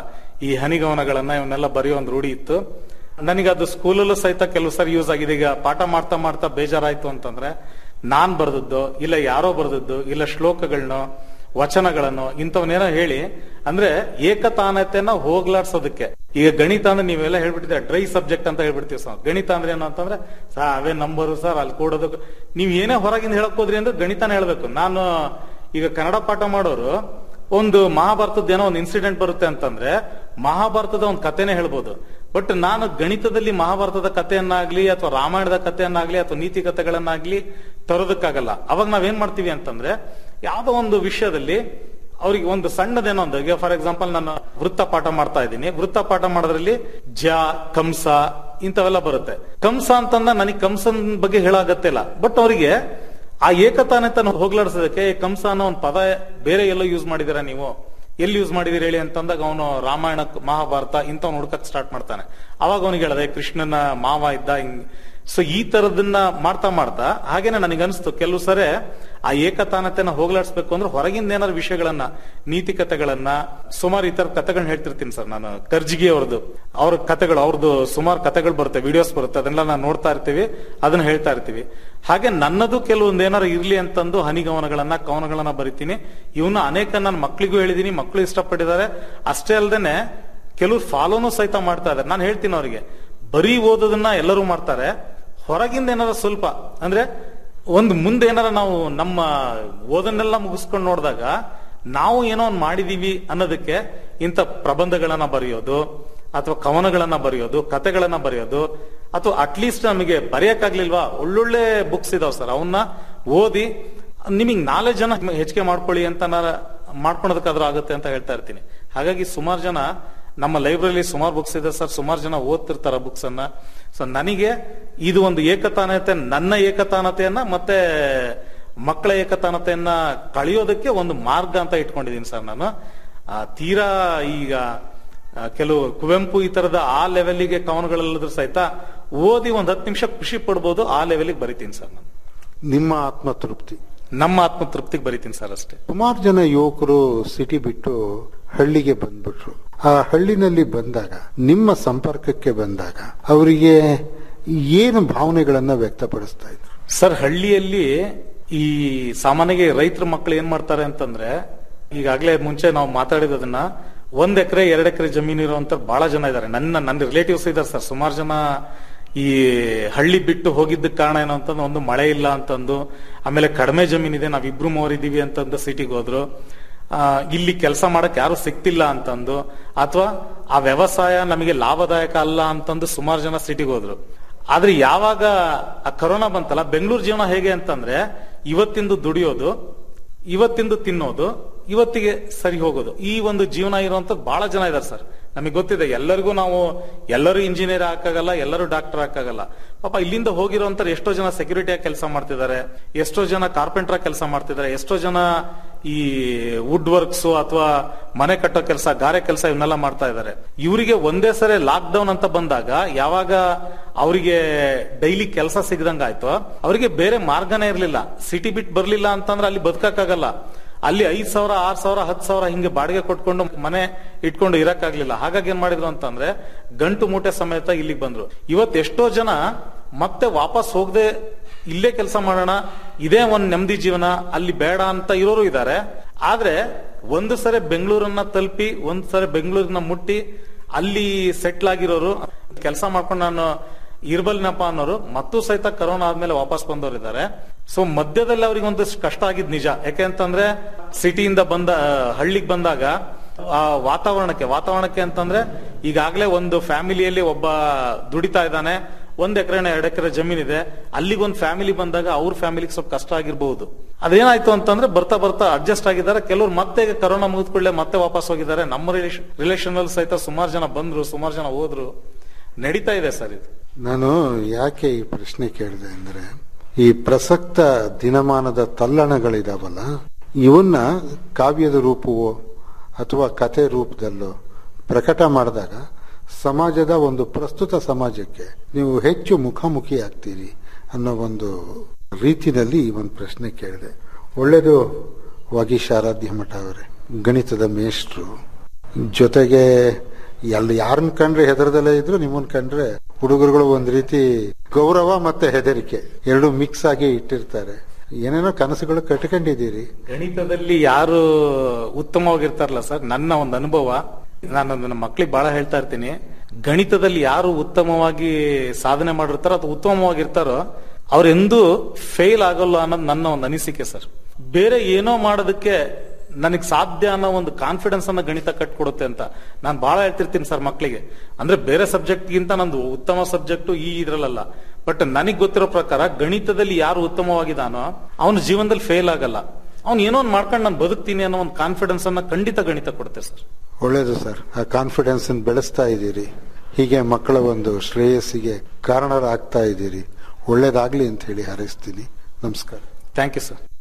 ಈ ಹನಿಗವನಗಳನ್ನ ಇವನ್ನೆಲ್ಲ ಬರೆಯೋ ಒಂದು ರೂಢಿ ಇತ್ತು ನನಗೆ ಅದು ಸ್ಕೂಲಲ್ಲೂ ಸಹಿತ ಕೆಲವು ಸರಿ ಯೂಸ್ ಆಗಿದೆ ಈಗ ಪಾಠ ಮಾಡ್ತಾ ಮಾಡ್ತಾ ಬೇಜಾರಾಯ್ತು ಅಂತಂದ್ರೆ ನಾನ್ ಬರ್ದದ್ದು ಇಲ್ಲ ಯಾರೋ ಬರ್ದದ್ದು ಇಲ್ಲ ಶ್ಲೋಕಗಳನ್ನೋ ವಚನಗಳನ್ನು ಇಂಥವನ್ನೇನೋ ಹೇಳಿ ಅಂದ್ರೆ ಏಕತಾನತೆಯನ್ನ ಹೋಗ್ಲಾಡ್ಸೋದಕ್ಕೆ ಈಗ ಗಣಿತ ಅಂದ್ರೆ ನೀವೆಲ್ಲ ಹೇಳ್ಬಿಟ್ಟಿದ್ರೆ ಡ್ರೈ ಸಬ್ಜೆಕ್ಟ್ ಅಂತ ಹೇಳ್ಬಿಡ್ತೀವಿ ಸರ್ ಗಣಿತ ಅಂದ್ರೆ ಏನು ಅಂತಂದ್ರೆ ಸರ್ ಅವೇ ನಂಬರು ಸರ್ ಅಲ್ಲಿ ಕೂಡೋದು ನೀವ್ ಏನೇ ಹೊರಗಿಂದ ಹೇಳಕ್ ಹೋದ್ರಿ ಅಂದ್ರೆ ಗಣಿತನೇ ಹೇಳ್ಬೇಕು ನಾನು ಈಗ ಕನ್ನಡ ಪಾಠ ಮಾಡೋರು ಒಂದು ಮಹಾಭಾರತದ ಏನೋ ಒಂದು ಇನ್ಸಿಡೆಂಟ್ ಬರುತ್ತೆ ಅಂತಂದ್ರೆ ಮಹಾಭಾರತದ ಒಂದು ಕಥೆನೇ ಹೇಳ್ಬೋದು ಬಟ್ ನಾನು ಗಣಿತದಲ್ಲಿ ಮಹಾಭಾರತದ ಕಥೆಯನ್ನಾಗ್ಲಿ ಅಥವಾ ರಾಮಾಯಣದ ಕಥೆಯನ್ನಾಗ್ಲಿ ಅಥವಾ ನೀತಿ ಕಥೆಗಳನ್ನಾಗ್ಲಿ ತರೋದಕ್ಕಾಗಲ್ಲ ಅವಾಗ ನಾವೇನ್ ಮಾಡ್ತೀವಿ ಅಂತಂದ್ರೆ ಯಾವ್ದೋ ಒಂದು ವಿಷಯದಲ್ಲಿ ಅವ್ರಿಗೆ ಒಂದು ಸಣ್ಣದೇನೋ ಒಂದು ಈಗ ಫಾರ್ ಎಕ್ಸಾಂಪಲ್ ನಾನು ವೃತ್ತ ಪಾಠ ಮಾಡ್ತಾ ಇದ್ದೀನಿ ವೃತ್ತ ಪಾಠ ಮಾಡೋದ್ರಲ್ಲಿ ಜ ಕಂಸ ಇಂಥವೆಲ್ಲ ಬರುತ್ತೆ ಕಂಸ ಅಂತಂದ ನನಗೆ ಕಂಸನ್ ಬಗ್ಗೆ ಹೇಳಾಗತ್ತಿಲ್ಲ ಬಟ್ ಅವರಿಗೆ ಆ ಏಕತಾನತನ ಹೋಗ್ಲಾಡ್ಸೋದಕ್ಕೆ ಕಂಸ ಅನ್ನೋ ಒಂದು ಪದ ಬೇರೆ ಎಲ್ಲೋ ಯೂಸ್ ಮಾಡಿದೀರಾ ನೀವು ಎಲ್ಲಿ ಯೂಸ್ ಮಾಡಿದಿರಿ ಹೇಳಿ ಅಂತಂದಾಗ ಅವನು ರಾಮಾಯಣ ಮಹಾಭಾರತ ಇಂಥವ್ನು ಹುಡ್ಕಕ್ ಸ್ಟಾರ್ಟ್ ಮಾಡ್ತಾನೆ ಅವಾಗ ಅವನಿಗೆ ಹೇಳದೆ ಕೃಷ್ಣನ ಮಾವ ಇದ್ದ ಹಿಂಗ್ ಸೊ ಈ ತರದನ್ನ ಮಾಡ್ತಾ ಮಾಡ್ತಾ ಹಾಗೇನೆ ನನಗೆ ಅನಿಸ್ತು ಕೆಲವು ಸರಿ ಆ ಏಕತಾನತೆನ ಹೋಗ್ಲಾಡಿಸ್ಬೇಕು ಅಂದ್ರೆ ಹೊರಗಿಂದ ಏನಾದ್ರು ವಿಷಯಗಳನ್ನ ನೀತಿ ಕಥೆಗಳನ್ನ ಸುಮಾರು ಈ ತರ ಕಥೆಗಳನ್ನ ಹೇಳ್ತಿರ್ತೀನಿ ಸರ್ ನಾನು ಕರ್ಜಿಗಿ ಅವ್ರದ್ದು ಅವ್ರ ಕಥೆಗಳು ಅವ್ರದ್ದು ಸುಮಾರು ಕಥೆಗಳು ಬರುತ್ತೆ ವಿಡಿಯೋಸ್ ಬರುತ್ತೆ ಅದನ್ನೆಲ್ಲ ನಾವು ನೋಡ್ತಾ ಇರ್ತೀವಿ ಅದನ್ನ ಹೇಳ್ತಾ ಇರ್ತೀವಿ ಹಾಗೆ ನನ್ನದು ಕೆಲವೊಂದು ಏನಾರು ಇರ್ಲಿ ಅಂತಂದು ಹನಿಗವನಗಳನ್ನ ಕವನಗಳನ್ನ ಬರಿತೀನಿ ಇವನ್ನ ಅನೇಕ ನನ್ನ ಮಕ್ಳಿಗೂ ಹೇಳಿದೀನಿ ಮಕ್ಕಳು ಇಷ್ಟಪಟ್ಟಿದ್ದಾರೆ ಅಷ್ಟೇ ಅಲ್ದೇನೆ ಕೆಲವ್ರು ಫಾಲೋನು ಸಹಿತ ಮಾಡ್ತಾ ಇದ್ದಾರೆ ನಾನು ಹೇಳ್ತೀನಿ ಅವರಿಗೆ ಬರೀ ಓದೋದನ್ನ ಎಲ್ಲರೂ ಮಾಡ್ತಾರೆ ಹೊರಗಿಂದ ಏನಾರ ಸ್ವಲ್ಪ ಅಂದ್ರೆ ಒಂದು ಮುಂದೆ ಏನಾರ ನಾವು ನಮ್ಮ ಓದನ್ನೆಲ್ಲ ಮುಗಿಸ್ಕೊಂಡು ನೋಡಿದಾಗ ನಾವು ಏನೋ ಒಂದು ಮಾಡಿದೀವಿ ಅನ್ನೋದಕ್ಕೆ ಇಂಥ ಪ್ರಬಂಧಗಳನ್ನ ಬರೆಯೋದು ಅಥವಾ ಕವನಗಳನ್ನ ಬರೆಯೋದು ಕತೆಗಳನ್ನ ಬರೆಯೋದು ಅಥವಾ ಅಟ್ಲೀಸ್ಟ್ ನಮಗೆ ಬರೆಯಕ್ಕಾಗ್ಲಿಲ್ವಾ ಒಳ್ಳೊಳ್ಳೆ ಬುಕ್ಸ್ ಇದಾವ್ ಸರ್ ಅವನ್ನ ಓದಿ ನಿಮಗೆ ನಾಲೆಜ್ ಅನ್ನ ಹೆಚ್ಚಿಗೆ ಮಾಡ್ಕೊಳ್ಳಿ ಅಂತ ನಾನು ಮಾಡ್ಕೊಳೋದಕ್ಕಾದ್ರೂ ಆಗುತ್ತೆ ಅಂತ ಹೇಳ್ತಾ ಇರ್ತೀನಿ ಹಾಗಾಗಿ ಸುಮಾರು ಜನ ನಮ್ಮ ಲೈಬ್ರರಿ ಸುಮಾರು ಬುಕ್ಸ್ ಇದೆ ಸರ್ ಸುಮಾರು ಜನ ಓದ್ತಿರ್ತಾರ ಬುಕ್ಸ್ ಅನ್ನ ಸೊ ನನಗೆ ಇದು ಒಂದು ಏಕತಾನತೆ ನನ್ನ ಏಕತಾನತೆಯನ್ನ ಮತ್ತೆ ಮಕ್ಕಳ ಏಕತಾನತೆಯನ್ನ ಕಳೆಯೋದಕ್ಕೆ ಒಂದು ಮಾರ್ಗ ಅಂತ ಇಟ್ಕೊಂಡಿದ್ದೀನಿ ಸರ್ ನಾನು ಆ, ತೀರಾ ಈಗ ಆ, ಕೆಲವು ಕುವೆಂಪು ಈ ತರದ ಆ ಲೆವೆಲ್ಗೆ ಕವನಗಳಲ್ಲದ್ರೂ ಸಹಿತ ಓದಿ ಒಂದ್ ಹತ್ತು ನಿಮಿಷ ಖುಷಿ ಪಡ್ಬೋದು ಆ ಲೆವೆಲ್ಗೆ ಬರಿತೀನಿ ಸರ್ ನಾನು ನಿಮ್ಮ ಆತ್ಮತೃಪ್ತಿ ನಮ್ಮ ಆತ್ಮತೃಪ್ತಿಗೆ ಬರಿತೀನಿ ಸರ್ ಅಷ್ಟೇ ಸುಮಾರು ಜನ ಯುವಕರು ಸಿಟಿ ಬಿಟ್ಟು ಹಳ್ಳಿಗೆ ಬಂದ್ಬಿಟ್ರು ಆ ಹಳ್ಳಿನಲ್ಲಿ ಬಂದಾಗ ನಿಮ್ಮ ಸಂಪರ್ಕಕ್ಕೆ ಬಂದಾಗ ಅವರಿಗೆ ಏನು ಭಾವನೆಗಳನ್ನ ವ್ಯಕ್ತಪಡಿಸ್ತಾ ಇದ್ರು ಸರ್ ಹಳ್ಳಿಯಲ್ಲಿ ಈ ಸಾಮಾನ್ಯಗೆ ರೈತರ ಮಕ್ಕಳು ಏನ್ ಮಾಡ್ತಾರೆ ಅಂತಂದ್ರೆ ಈಗಾಗಲೇ ಮುಂಚೆ ನಾವು ಮಾತಾಡಿದದನ್ನ ಒಂದ್ ಎಕರೆ ಎರಡ್ ಎಕರೆ ಜಮೀನು ಇರುವಂತ ಬಹಳ ಜನ ಇದ್ದಾರೆ ನನ್ನ ನನ್ನ ರಿಲೇಟಿವ್ಸ್ ಇದ್ದಾರೆ ಸರ್ ಸುಮಾರು ಜನ ಈ ಹಳ್ಳಿ ಬಿಟ್ಟು ಹೋಗಿದ್ದಕ್ಕೆ ಕಾರಣ ಏನು ಅಂತಂದು ಒಂದು ಮಳೆ ಇಲ್ಲ ಅಂತಂದು ಆಮೇಲೆ ಕಡಿಮೆ ಜಮೀನಿದೆ ನಾವಿಬ್ರು ಮೂವರಿದ್ದೀವಿ ಅಂತಂದು ಸಿಟಿಗೆ ಹೋದ್ರು ಆ, ಇಲ್ಲಿ ಕೆಲಸ ಮಾಡಕ್ ಯಾರು ಸಿಕ್ತಿಲ್ಲ ಅಂತಂದು ಅಥವಾ ಆ ವ್ಯವಸಾಯ ನಮಗೆ ಲಾಭದಾಯಕ ಅಲ್ಲ ಅಂತಂದು ಸುಮಾರು ಜನ ಸಿಟಿಗೆ ಹೋದ್ರು ಆದ್ರೆ ಯಾವಾಗ ಆ ಕರೋನಾ ಬಂತಲ್ಲ ಬೆಂಗಳೂರು ಜೀವನ ಹೇಗೆ ಅಂತಂದ್ರೆ ಇವತ್ತಿಂದು ದುಡಿಯೋದು ಇವತ್ತಿಂದು ತಿನ್ನೋದು ಇವತ್ತಿಗೆ ಸರಿ ಹೋಗೋದು ಈ ಒಂದು ಜೀವನ ಇರುವಂತ ಬಹಳ ಜನ ಇದಾರೆ ಸರ್ ನಮಗೆ ಗೊತ್ತಿದೆ ಎಲ್ಲರಿಗೂ ನಾವು ಎಲ್ಲರೂ ಇಂಜಿನಿಯರ್ ಹಾಕಾಗಲ್ಲ ಎಲ್ಲರೂ ಡಾಕ್ಟರ್ ಹಾಕಾಗಲ್ಲ ಪಾಪ ಇಲ್ಲಿಂದ ಹೋಗಿರುವಂತ ಎಷ್ಟೋ ಜನ ಸೆಕ್ಯೂರಿಟಿ ಕೆಲಸ ಮಾಡ್ತಿದ್ದಾರೆ ಎಷ್ಟೋ ಜನ ಕಾರ್ಪೆಂಟರ್ ಕೆಲಸ ಮಾಡ್ತಿದ್ದಾರೆ ಎಷ್ಟೋ ಜನ ಈ ವುಡ್ ವರ್ಕ್ಸ್ ಅಥವಾ ಮನೆ ಕಟ್ಟೋ ಕೆಲಸ ಗಾರೆ ಕೆಲಸ ಇವನ್ನೆಲ್ಲ ಮಾಡ್ತಾ ಇದ್ದಾರೆ ಇವರಿಗೆ ಒಂದೇ ಸರಿ ಲಾಕ್ ಡೌನ್ ಅಂತ ಬಂದಾಗ ಯಾವಾಗ ಅವರಿಗೆ ಡೈಲಿ ಕೆಲಸ ಸಿಗದಂಗ ಆಯ್ತು ಅವರಿಗೆ ಬೇರೆ ಮಾರ್ಗನೇ ಇರಲಿಲ್ಲ ಸಿಟಿ ಬಿಟ್ಟು ಬರ್ಲಿಲ್ಲ ಅಂತಂದ್ರೆ ಅಲ್ಲಿ ಬದುಕಕ್ಕಾಗಲ್ಲ ಅಲ್ಲಿ ಐದ್ ಸಾವಿರ ಆರ್ ಸಾವಿರ ಹತ್ತು ಸಾವಿರ ಹಿಂಗೆ ಬಾಡಿಗೆ ಕೊಟ್ಕೊಂಡು ಮನೆ ಇಟ್ಕೊಂಡು ಇರಕ್ಕಾಗ್ಲಿಲ್ಲ ಹಾಗಾಗಿ ಏನ್ ಮಾಡಿದ್ರು ಅಂತಂದ್ರೆ ಗಂಟು ಮೂಟೆ ಸಮೇತ ಇಲ್ಲಿಗೆ ಬಂದ್ರು ಇವತ್ತು ಎಷ್ಟೋ ಜನ ಮತ್ತೆ ವಾಪಸ್ ಹೋಗದೆ ಇಲ್ಲೇ ಕೆಲಸ ಮಾಡೋಣ ಇದೇ ಒಂದ್ ನೆಮ್ಮದಿ ಜೀವನ ಅಲ್ಲಿ ಬೇಡ ಅಂತ ಇರೋರು ಇದ್ದಾರೆ ಆದ್ರೆ ಒಂದು ಸರಿ ಬೆಂಗಳೂರನ್ನ ತಲುಪಿ ಒಂದ್ ಸರಿ ಬೆಂಗಳೂರನ್ನ ಮುಟ್ಟಿ ಅಲ್ಲಿ ಸೆಟ್ಲ್ ಆಗಿರೋರು ಕೆಲಸ ಮಾಡ್ಕೊಂಡು ನಾನು ಇರ್ಬಲ್ನಪ್ಪ ಅನ್ನೋರು ಮತ್ತೂ ಸಹಿತ ಕರೋನಾ ಆದ್ಮೇಲೆ ವಾಪಸ್ ಬಂದವರು ಇದ್ದಾರೆ ಸೊ ಮಧ್ಯದಲ್ಲಿ ಅವ್ರಿಗೆ ಒಂದಷ್ಟು ಕಷ್ಟ ಆಗಿದ್ ನಿಜ ಯಾಕೆ ಅಂತಂದ್ರೆ ಸಿಟಿಯಿಂದ ಬಂದ ಹಳ್ಳಿಗೆ ಬಂದಾಗ ಆ ವಾತಾವರಣಕ್ಕೆ ವಾತಾವರಣಕ್ಕೆ ಅಂತಂದ್ರೆ ಈಗಾಗಲೇ ಒಂದು ಫ್ಯಾಮಿಲಿಯಲ್ಲಿ ಒಬ್ಬ ದುಡಿತಾ ಇದ್ದಾನೆ ಒಂದ್ ಎಕರೆನ ಎರಡ್ ಎಕರೆ ಜಮೀನಿದೆ ಅಲ್ಲಿಗೆ ಒಂದು ಫ್ಯಾಮಿಲಿ ಬಂದಾಗ ಅವ್ರ ಫ್ಯಾಮಿಲಿಗೆ ಸ್ವಲ್ಪ ಕಷ್ಟ ಆಗಿರ್ಬಹುದು ಅದೇನಾಯ್ತು ಅಂತಂದ್ರೆ ಬರ್ತಾ ಬರ್ತಾ ಅಡ್ಜಸ್ಟ್ ಆಗಿದ್ದಾರೆ ಕೆಲವ್ರು ಮತ್ತೆ ಈಗ ಕರೋನಾ ಮುಗಿದ್ಕೊಳ್ಳೆ ಮತ್ತೆ ವಾಪಸ್ ಹೋಗಿದ್ದಾರೆ ನಮ್ಮ ರಿಲೇಷನ್ ರಿಲೇಷನ್ ಅಲ್ಲಿ ಸಹಿತ ಸುಮಾರು ಜನ ಬಂದ್ರು ಸುಮಾರು ಜನ ಹೋದ್ರು ನಡೀತಾ ಇದೆ ಸರ್ ಇದು ನಾನು ಯಾಕೆ ಈ ಪ್ರಶ್ನೆ ಕೇಳಿದೆ ಅಂದ್ರೆ ಈ ಪ್ರಸಕ್ತ ದಿನಮಾನದ ತಲ್ಲಣಗಳಿದಾವಲ್ಲ ಇವನ್ನ ಕಾವ್ಯದ ರೂಪವೋ ಅಥವಾ ಕತೆ ರೂಪದಲ್ಲೋ ಪ್ರಕಟ ಮಾಡಿದಾಗ ಸಮಾಜದ ಒಂದು ಪ್ರಸ್ತುತ ಸಮಾಜಕ್ಕೆ ನೀವು ಹೆಚ್ಚು ಮುಖಾಮುಖಿ ಆಗ್ತೀರಿ ಅನ್ನೋ ಒಂದು ರೀತಿನಲ್ಲಿ ಈ ಒಂದು ಪ್ರಶ್ನೆ ಕೇಳಿದೆ ಒಳ್ಳೇದು ವಾಗೀಶ್ ಆರಾಧ್ಯ ಮಠ ಅವರೇ ಗಣಿತದ ಮೇಷ್ಟ್ರು ಜೊತೆಗೆ ಎಲ್ಲ ಯಾರನ್ನ ಕಂಡ್ರೆ ಹೆದರದಲ್ಲೇ ಇದ್ರು ನಿಮ್ಮನ್ನ ಕಂಡ್ರೆ ಹುಡುಗರುಗಳು ಒಂದ್ ರೀತಿ ಗೌರವ ಮತ್ತೆ ಹೆದರಿಕೆ ಎರಡು ಮಿಕ್ಸ್ ಆಗಿ ಇಟ್ಟಿರ್ತಾರೆ ಏನೇನೋ ಕನಸುಗಳು ಕಟ್ಕೊಂಡಿದ್ದೀರಿ ಗಣಿತದಲ್ಲಿ ಯಾರು ಉತ್ತಮವಾಗಿರ್ತಾರಲ್ಲ ಸರ್ ನನ್ನ ಒಂದು ಅನುಭವ ನಾನು ನನ್ನ ಮಕ್ಳಿಗೆ ಬಹಳ ಹೇಳ್ತಾ ಇರ್ತೀನಿ ಗಣಿತದಲ್ಲಿ ಯಾರು ಉತ್ತಮವಾಗಿ ಸಾಧನೆ ಮಾಡಿರ್ತಾರೋ ಅಥವಾ ಉತ್ತಮವಾಗಿರ್ತಾರೋ ಅವ್ರೆಂದೂ ಫೇಲ್ ಆಗಲ್ಲ ಅನ್ನೋದು ನನ್ನ ಒಂದು ಅನಿಸಿಕೆ ಸರ್ ಬೇರೆ ಏನೋ ಮಾಡೋದಕ್ಕೆ ನನಗೆ ಸಾಧ್ಯ ಅನ್ನೋ ಒಂದು ಕಾನ್ಫಿಡೆನ್ಸ್ ಅನ್ನ ಗಣಿತ ಕಟ್ಕೊಡುತ್ತೆ ಅಂತ ನಾನು ಬಹಳ ಹೇಳ್ತಿರ್ತೀನಿ ಸರ್ ಮಕ್ಕಳಿಗೆ ಅಂದ್ರೆ ಬೇರೆ ಸಬ್ಜೆಕ್ಟ್ ಗಿಂತ ನಂದು ಉತ್ತಮ ಸಬ್ಜೆಕ್ಟ್ ಈ ಇದ್ರಲ್ಲ ಬಟ್ ನನಗ್ ಗೊತ್ತಿರೋ ಪ್ರಕಾರ ಗಣಿತದಲ್ಲಿ ಯಾರು ಉತ್ತಮವಾಗಿದಾನೋ ಅವನ ಜೀವನದಲ್ಲಿ ಫೇಲ್ ಆಗಲ್ಲ ಅವ್ನು ಏನೋ ಒಂದು ಮಾಡ್ಕೊಂಡು ನಾನು ಬದುಕ್ತೀನಿ ಅನ್ನೋ ಒಂದು ಕಾನ್ಫಿಡೆನ್ಸ್ ಅನ್ನ ಖಂಡಿತ ಗಣಿತ ಕೊಡುತ್ತೆ ಸರ್ ಒಳ್ಳೇದು ಸರ್ ಆ ಕಾನ್ಫಿಡೆನ್ಸ್ ಬೆಳೆಸ್ತಾ ಇದ್ದೀರಿ ಹೀಗೆ ಮಕ್ಕಳ ಒಂದು ಶ್ರೇಯಸ್ಸಿಗೆ ಕಾರಣರಾಗ್ತಾ ಇದ್ದೀರಿ ಒಳ್ಳೇದಾಗ್ಲಿ ಅಂತ ಹೇಳಿ ಹಾರೈಸ್ತೀನಿ ನಮಸ್ಕಾರ ಥ್ಯಾಂಕ್ ಯು ಸರ್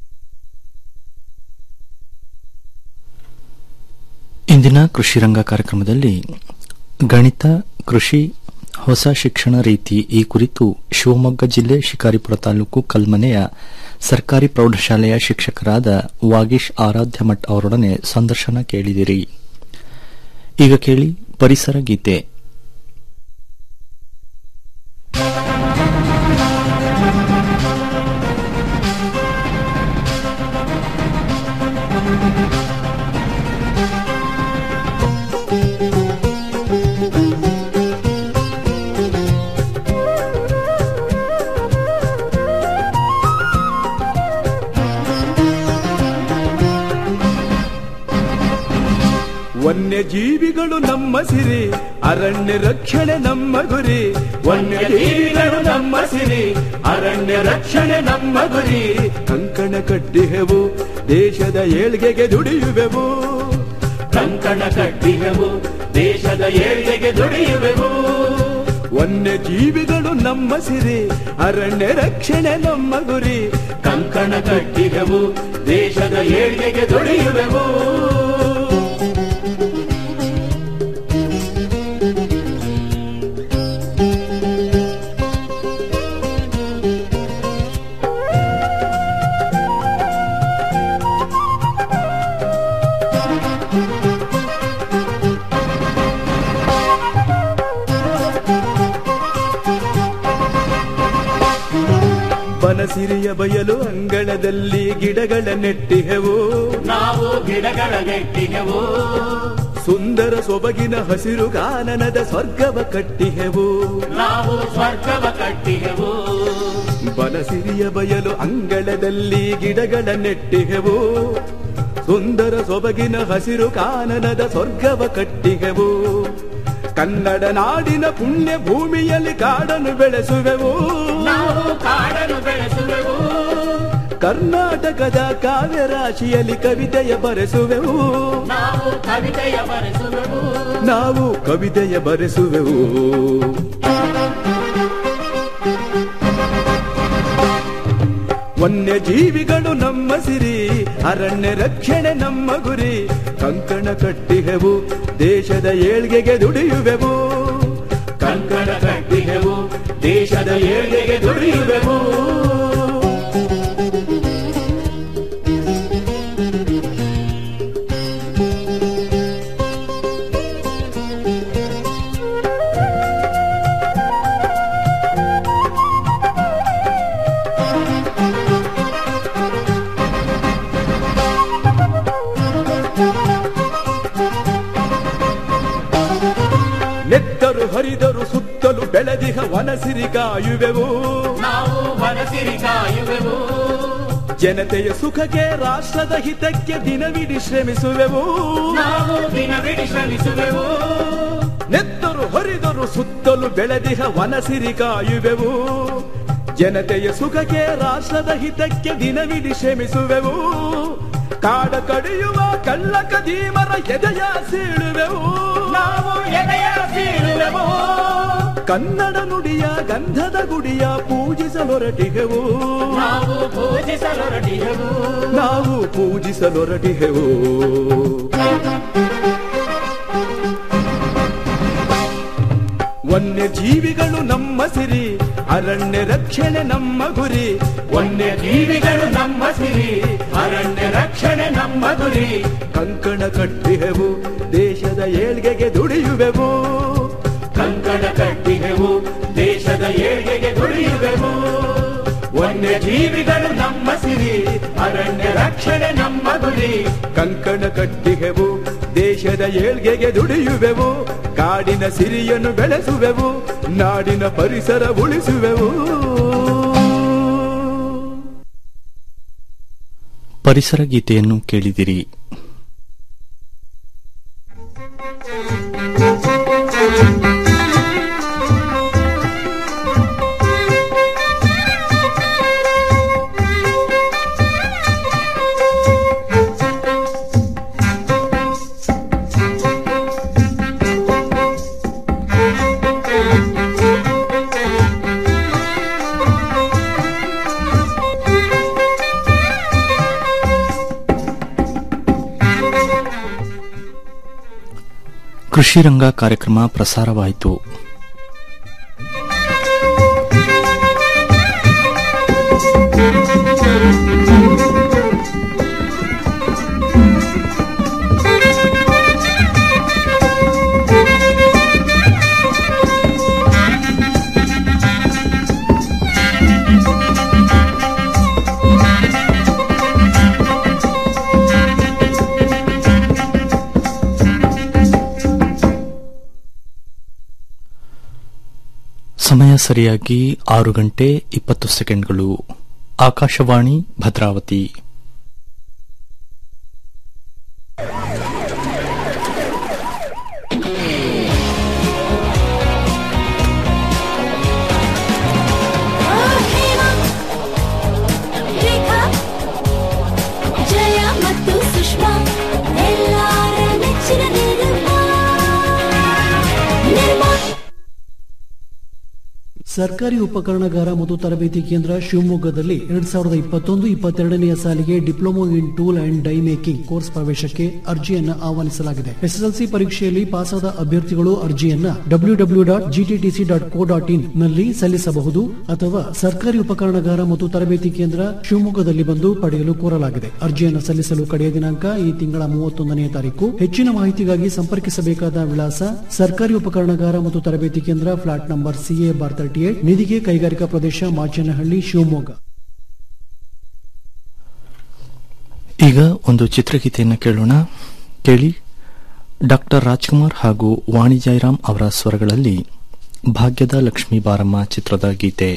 ಇಂದಿನ ಕೃಷಿ ರಂಗ ಕಾರ್ಯಕ್ರಮದಲ್ಲಿ ಗಣಿತ ಕೃಷಿ ಹೊಸ ಶಿಕ್ಷಣ ರೀತಿ ಈ ಕುರಿತು ಶಿವಮೊಗ್ಗ ಜಿಲ್ಲೆ ಶಿಕಾರಿಪುರ ತಾಲೂಕು ಕಲ್ಮನೆಯ ಸರ್ಕಾರಿ ಪ್ರೌಢಶಾಲೆಯ ಶಿಕ್ಷಕರಾದ ವಾಗೀಶ್ ಆರಾಧ್ಯ ಮಠ್ ಅವರೊಡನೆ ಸಂದರ್ಶನ ಕೇಳಿದಿರಿ ಈಗ ಕೇಳಿ ಪರಿಸರ ಗೀತೆ ವನ್ಯಜೀವಿಗಳು ನಮ್ಮ ಸಿರಿ ಅರಣ್ಯ ರಕ್ಷಣೆ ನಮ್ಮ ಗುರಿ ವನ್ಯಜೀವಿಗಳು ನಮ್ಮ ಸಿರಿ ಅರಣ್ಯ ರಕ್ಷಣೆ ನಮ್ಮ ಗುರಿ ಕಂಕಣ ಕಟ್ಟಿಹೆವು ದೇಶದ ಏಳ್ಗೆಗೆ ದುಡಿಯುವೆವು ಕಂಕಣ ಕಟ್ಟಿಹೆವು ದೇಶದ ಏಳ್ಗೆಗೆ ದುಡಿಯುವೆವು ವನ್ಯಜೀವಿಗಳು ನಮ್ಮ ಸಿರಿ ಅರಣ್ಯ ರಕ್ಷಣೆ ನಮ್ಮ ಗುರಿ ಕಂಕಣ ಕಟ್ಟಿಹೆವು ದೇಶದ ಏಳ್ಗೆಗೆ ದುಡಿಯುವೆವು ಬನಸಿರಿಯ ಬಯಲು ಅಂಗಳದಲ್ಲಿ ಗಿಡಗಳ ನೆಟ್ಟಿಹೆವು ನಾವು ಗಿಡಗಳ ನೆಟ್ಟಿಗೆವು ಸುಂದರ ಸೊಬಗಿನ ಹಸಿರು ಕಾನನದ ಸ್ವರ್ಗವ ಕಟ್ಟಿಹೆವು ನಾವು ಸ್ವರ್ಗವ ಕಟ್ಟಿಗೆವು ಬನಸಿರಿಯ ಬಯಲು ಅಂಗಳದಲ್ಲಿ ಗಿಡಗಳ ನೆಟ್ಟಿಹೆವು ಸುಂದರ ಸೊಬಗಿನ ಹಸಿರು ಕಾನನದ ಸ್ವರ್ಗವ ಕಟ್ಟಿಹೆವು ಕನ್ನಡ ನಾಡಿನ ಪುಣ್ಯ ಭೂಮಿಯಲ್ಲಿ ಕಾಡನ್ನು ಬೆಳೆಸುವೆವು ನಾವು ಕಾಡನ್ನು ಬೆಳೆಸುವೆವು ಕರ್ನಾಟಕದ ಕಾವ್ಯ ರಾಶಿಯಲ್ಲಿ ಕವಿತೆಯ ಬರೆಸುವೆವು ನಾವು ಕವಿತೆಯ ಬರೆಸುವೆವು ನಾವು ಕವಿತೆಯ ಬರೆಸುವೆವು ವನ್ಯಜೀವಿಗಳು ನಮ್ಮ ಸಿರಿ ಅರಣ್ಯ ರಕ್ಷಣೆ ನಮ್ಮ ಗುರಿ ಕಂಕಣ ಕಟ್ಟಿಹೆವು ದೇಶದ ಏಳ್ಗೆಗೆ ದುಡಿಯುವೆವು ಕಂಕಣ ಕಟ್ಟಿಗೆವು ದೇಶದ ಏಳಿಗೆಗೆ ದುಡಿಯುವೆವು ನೆತ್ತರು ಹರಿದರು ಸುತ್ತಲೂ ಬೆಳೆದಿಹ ವನಸಿರಿ ಕಾಯುವೆವು ನಾವು ಮನಸಿರಿ ಕಾಯುವೆವು ಜನತೆಯ ಸುಖಕ್ಕೆ ರಾಷ್ಟ್ರದ ಹಿತಕ್ಕೆ ದಿನವಿಡೀ ಶ್ರಮಿಸುವೆವು ನಾವು ದಿನವಿಡೀ ಶ್ರಮಿಸುವೆವು ನೆತ್ತರು ಹರಿದರು ಸುತ್ತಲೂ ಬೆಳೆದಿಹ ವನಸಿರಿ ಕಾಯುವೆವು ಜನತೆಯ ಸುಖಕ್ಕೆ ರಾಷ್ಟ್ರದ ಹಿತಕ್ಕೆ ದಿನವಿಡೀ ಶ್ರಮಿಸುವೆವು ಕಾಡ ಕಡಿಯುವ ಕಳ್ಳ ಕದೀಮರ ಎದೆಯ ಸೀಳುವೆವು ನಾವು ಎದೆಯ ಸೀಳುವೆವು ಕನ್ನಡ ನುಡಿಯ ಗಂಧದ ಗುಡಿಯ ಪೂಜಿಸಲೊರಟಿಗೆವು ನಾವು ಪೂಜಿಸಲೊರಟಿಗೆವು ನಾವು ಪೂಜಿಸಲೊರಟಿಗೆವು ವನ್ಯಜೀವಿಗಳು ನಮ್ಮ ಸಿರಿ ಅರಣ್ಯ ರಕ್ಷಣೆ ನಮ್ಮ ಗುರಿ ವನ್ಯಜೀವಿಗಳು ನಮ್ಮ ಸಿರಿ ಅರಣ್ಯ ರಕ್ಷಣೆ ನಮ್ಮ ಗುರಿ ಕಂಕಣ ಕಟ್ಟಿಹೆವು ದೇಶದ ಏಳ್ಗೆಗೆ ದುಡಿಯುವೆವು ಕಂಕಣ ಕಟ್ಟಿಗೆವು ದೇಶದ ಏಳಿಗೆಗೆ ದುಡಿಯುವೆವು ವನ್ಯಜೀವಿಗಳು ನಮ್ಮ ಸಿರಿ ಅರಣ್ಯ ರಕ್ಷಣೆ ನಮ್ಮ ಗುರಿ ಕಂಕಣ ಕಟ್ಟಿಹೆವು ದೇಶದ ಏಳ್ಗೆಗೆ ದುಡಿಯುವೆವು ಕಾಡಿನ ಸಿರಿಯನ್ನು ಬೆಳೆಸುವೆವು ನಾಡಿನ ಪರಿಸರ ಉಳಿಸುವೆವು ಪರಿಸರ ಗೀತೆಯನ್ನು ಕೇಳಿದಿರಿ ಕೃಷಿ ರಂಗ ಕಾರ್ಯಕ್ರಮ ಪ್ರಸಾರವಾಯಿತು ಸಮಯ ಸರಿಯಾಗಿ ಆರು ಗಂಟೆ ಇಪ್ಪತ್ತು ಸೆಕೆಂಡ್ಗಳು ಆಕಾಶವಾಣಿ ಭದ್ರಾವತಿ ರೇಖಾ ಜಯ ಮತ್ತು ಸುಷ್ಮಾ ಎಲ್ಲಾರ ನೆಚ್ಚಿನ ನಿರ್ಮಾ ನಿರ್ಮಾ ಸರ್ಕಾರಿ ಉಪಕರಣಗಾರ ಮತ್ತು ತರಬೇತಿ ಕೇಂದ್ರ ಶಿವಮೊಗ್ಗದಲ್ಲಿ ಎರಡ್ ಸಾವಿರದ ಇಪ್ಪತ್ತೊಂದು ಇಪ್ಪತ್ತೆರಡನೆಯ ಸಾಲಿಗೆ diploma in tool and die making course ಪ್ರವೇಶಕ್ಕೆ ಅರ್ಜಿಯನ್ನ ಆಹ್ವಾನಿಸಲಾಗಿದೆ ಎಸ್ಎಸ್ಎಲ್ಸಿ ಪರೀಕ್ಷೆಯಲ್ಲಿ ಪಾಸಾದ ಅಭ್ಯರ್ಥಿಗಳು ಅರ್ಜಿಯನ್ನ W W dot GTTC dot co dot in ನಲ್ಲಿ ಸಲ್ಲಿಸಬಹುದು ಅಥವಾ ಸರ್ಕಾರಿ ಉಪಕರಣಗಾರ ಮತ್ತು ತರಬೇತಿ ಕೇಂದ್ರ ಶಿವಮೊಗ್ಗದಲ್ಲಿ ಬಂದು ಪಡೆಯಲು ಕೋರಲಾಗಿದೆ ಅರ್ಜಿಯನ್ನು ಸಲ್ಲಿಸಲು ಕಡೆಯ ದಿನಾಂಕ ಈ ತಿಂಗಳ ಮೂವತ್ತೊಂದನೆಯ ತಾರೀಕು ಹೆಚ್ಚಿನ ಮಾಹಿತಿಗಾಗಿ ಸಂಪರ್ಕಿಸಬೇಕಾದ ವಿಳಾಸ ಸರ್ಕಾರಿ ಉಪಕರಣಗಾರ ಮತ್ತು ತರಬೇತಿ ಕೇಂದ್ರ flat number CA bar thirty eight ನಿಧಿಗೆ ಕೈಗಾರಿಕಾ ಪ್ರದೇಶ ಮಾಚನಹಳ್ಳಿ ಶಿವಮೊಗ್ಗ ಈಗ ಒಂದು ಚಿತ್ರಗೀತೆಯನ್ನು ಕೇಳೋಣ ಕೇಳಿ ಡಾಕ್ಟರ್ ರಾಜ್ಕುಮಾರ್ ಹಾಗೂ ವಾಣಿ ಜಯರಾಮ್ ಅವರ ಸ್ವರಗಳಲ್ಲಿ ಭಾಗ್ಯದ ಲಕ್ಷ್ಮೀ ಬಾರಮ್ಮ ಚಿತ್ರದ ಗೀತೆ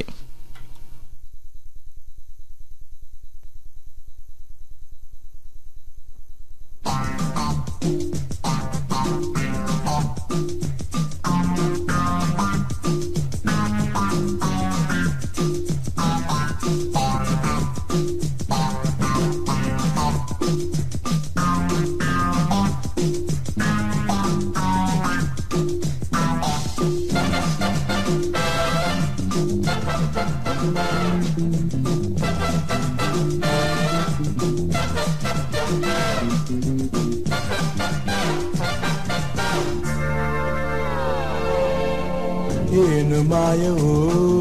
ಏನು ಮಾಯವೋ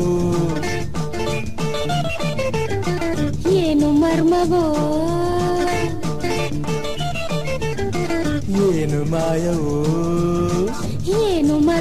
ಏನು ಮರ್ಮವೋ ಏನು ಮಾಯವೋ ಏನು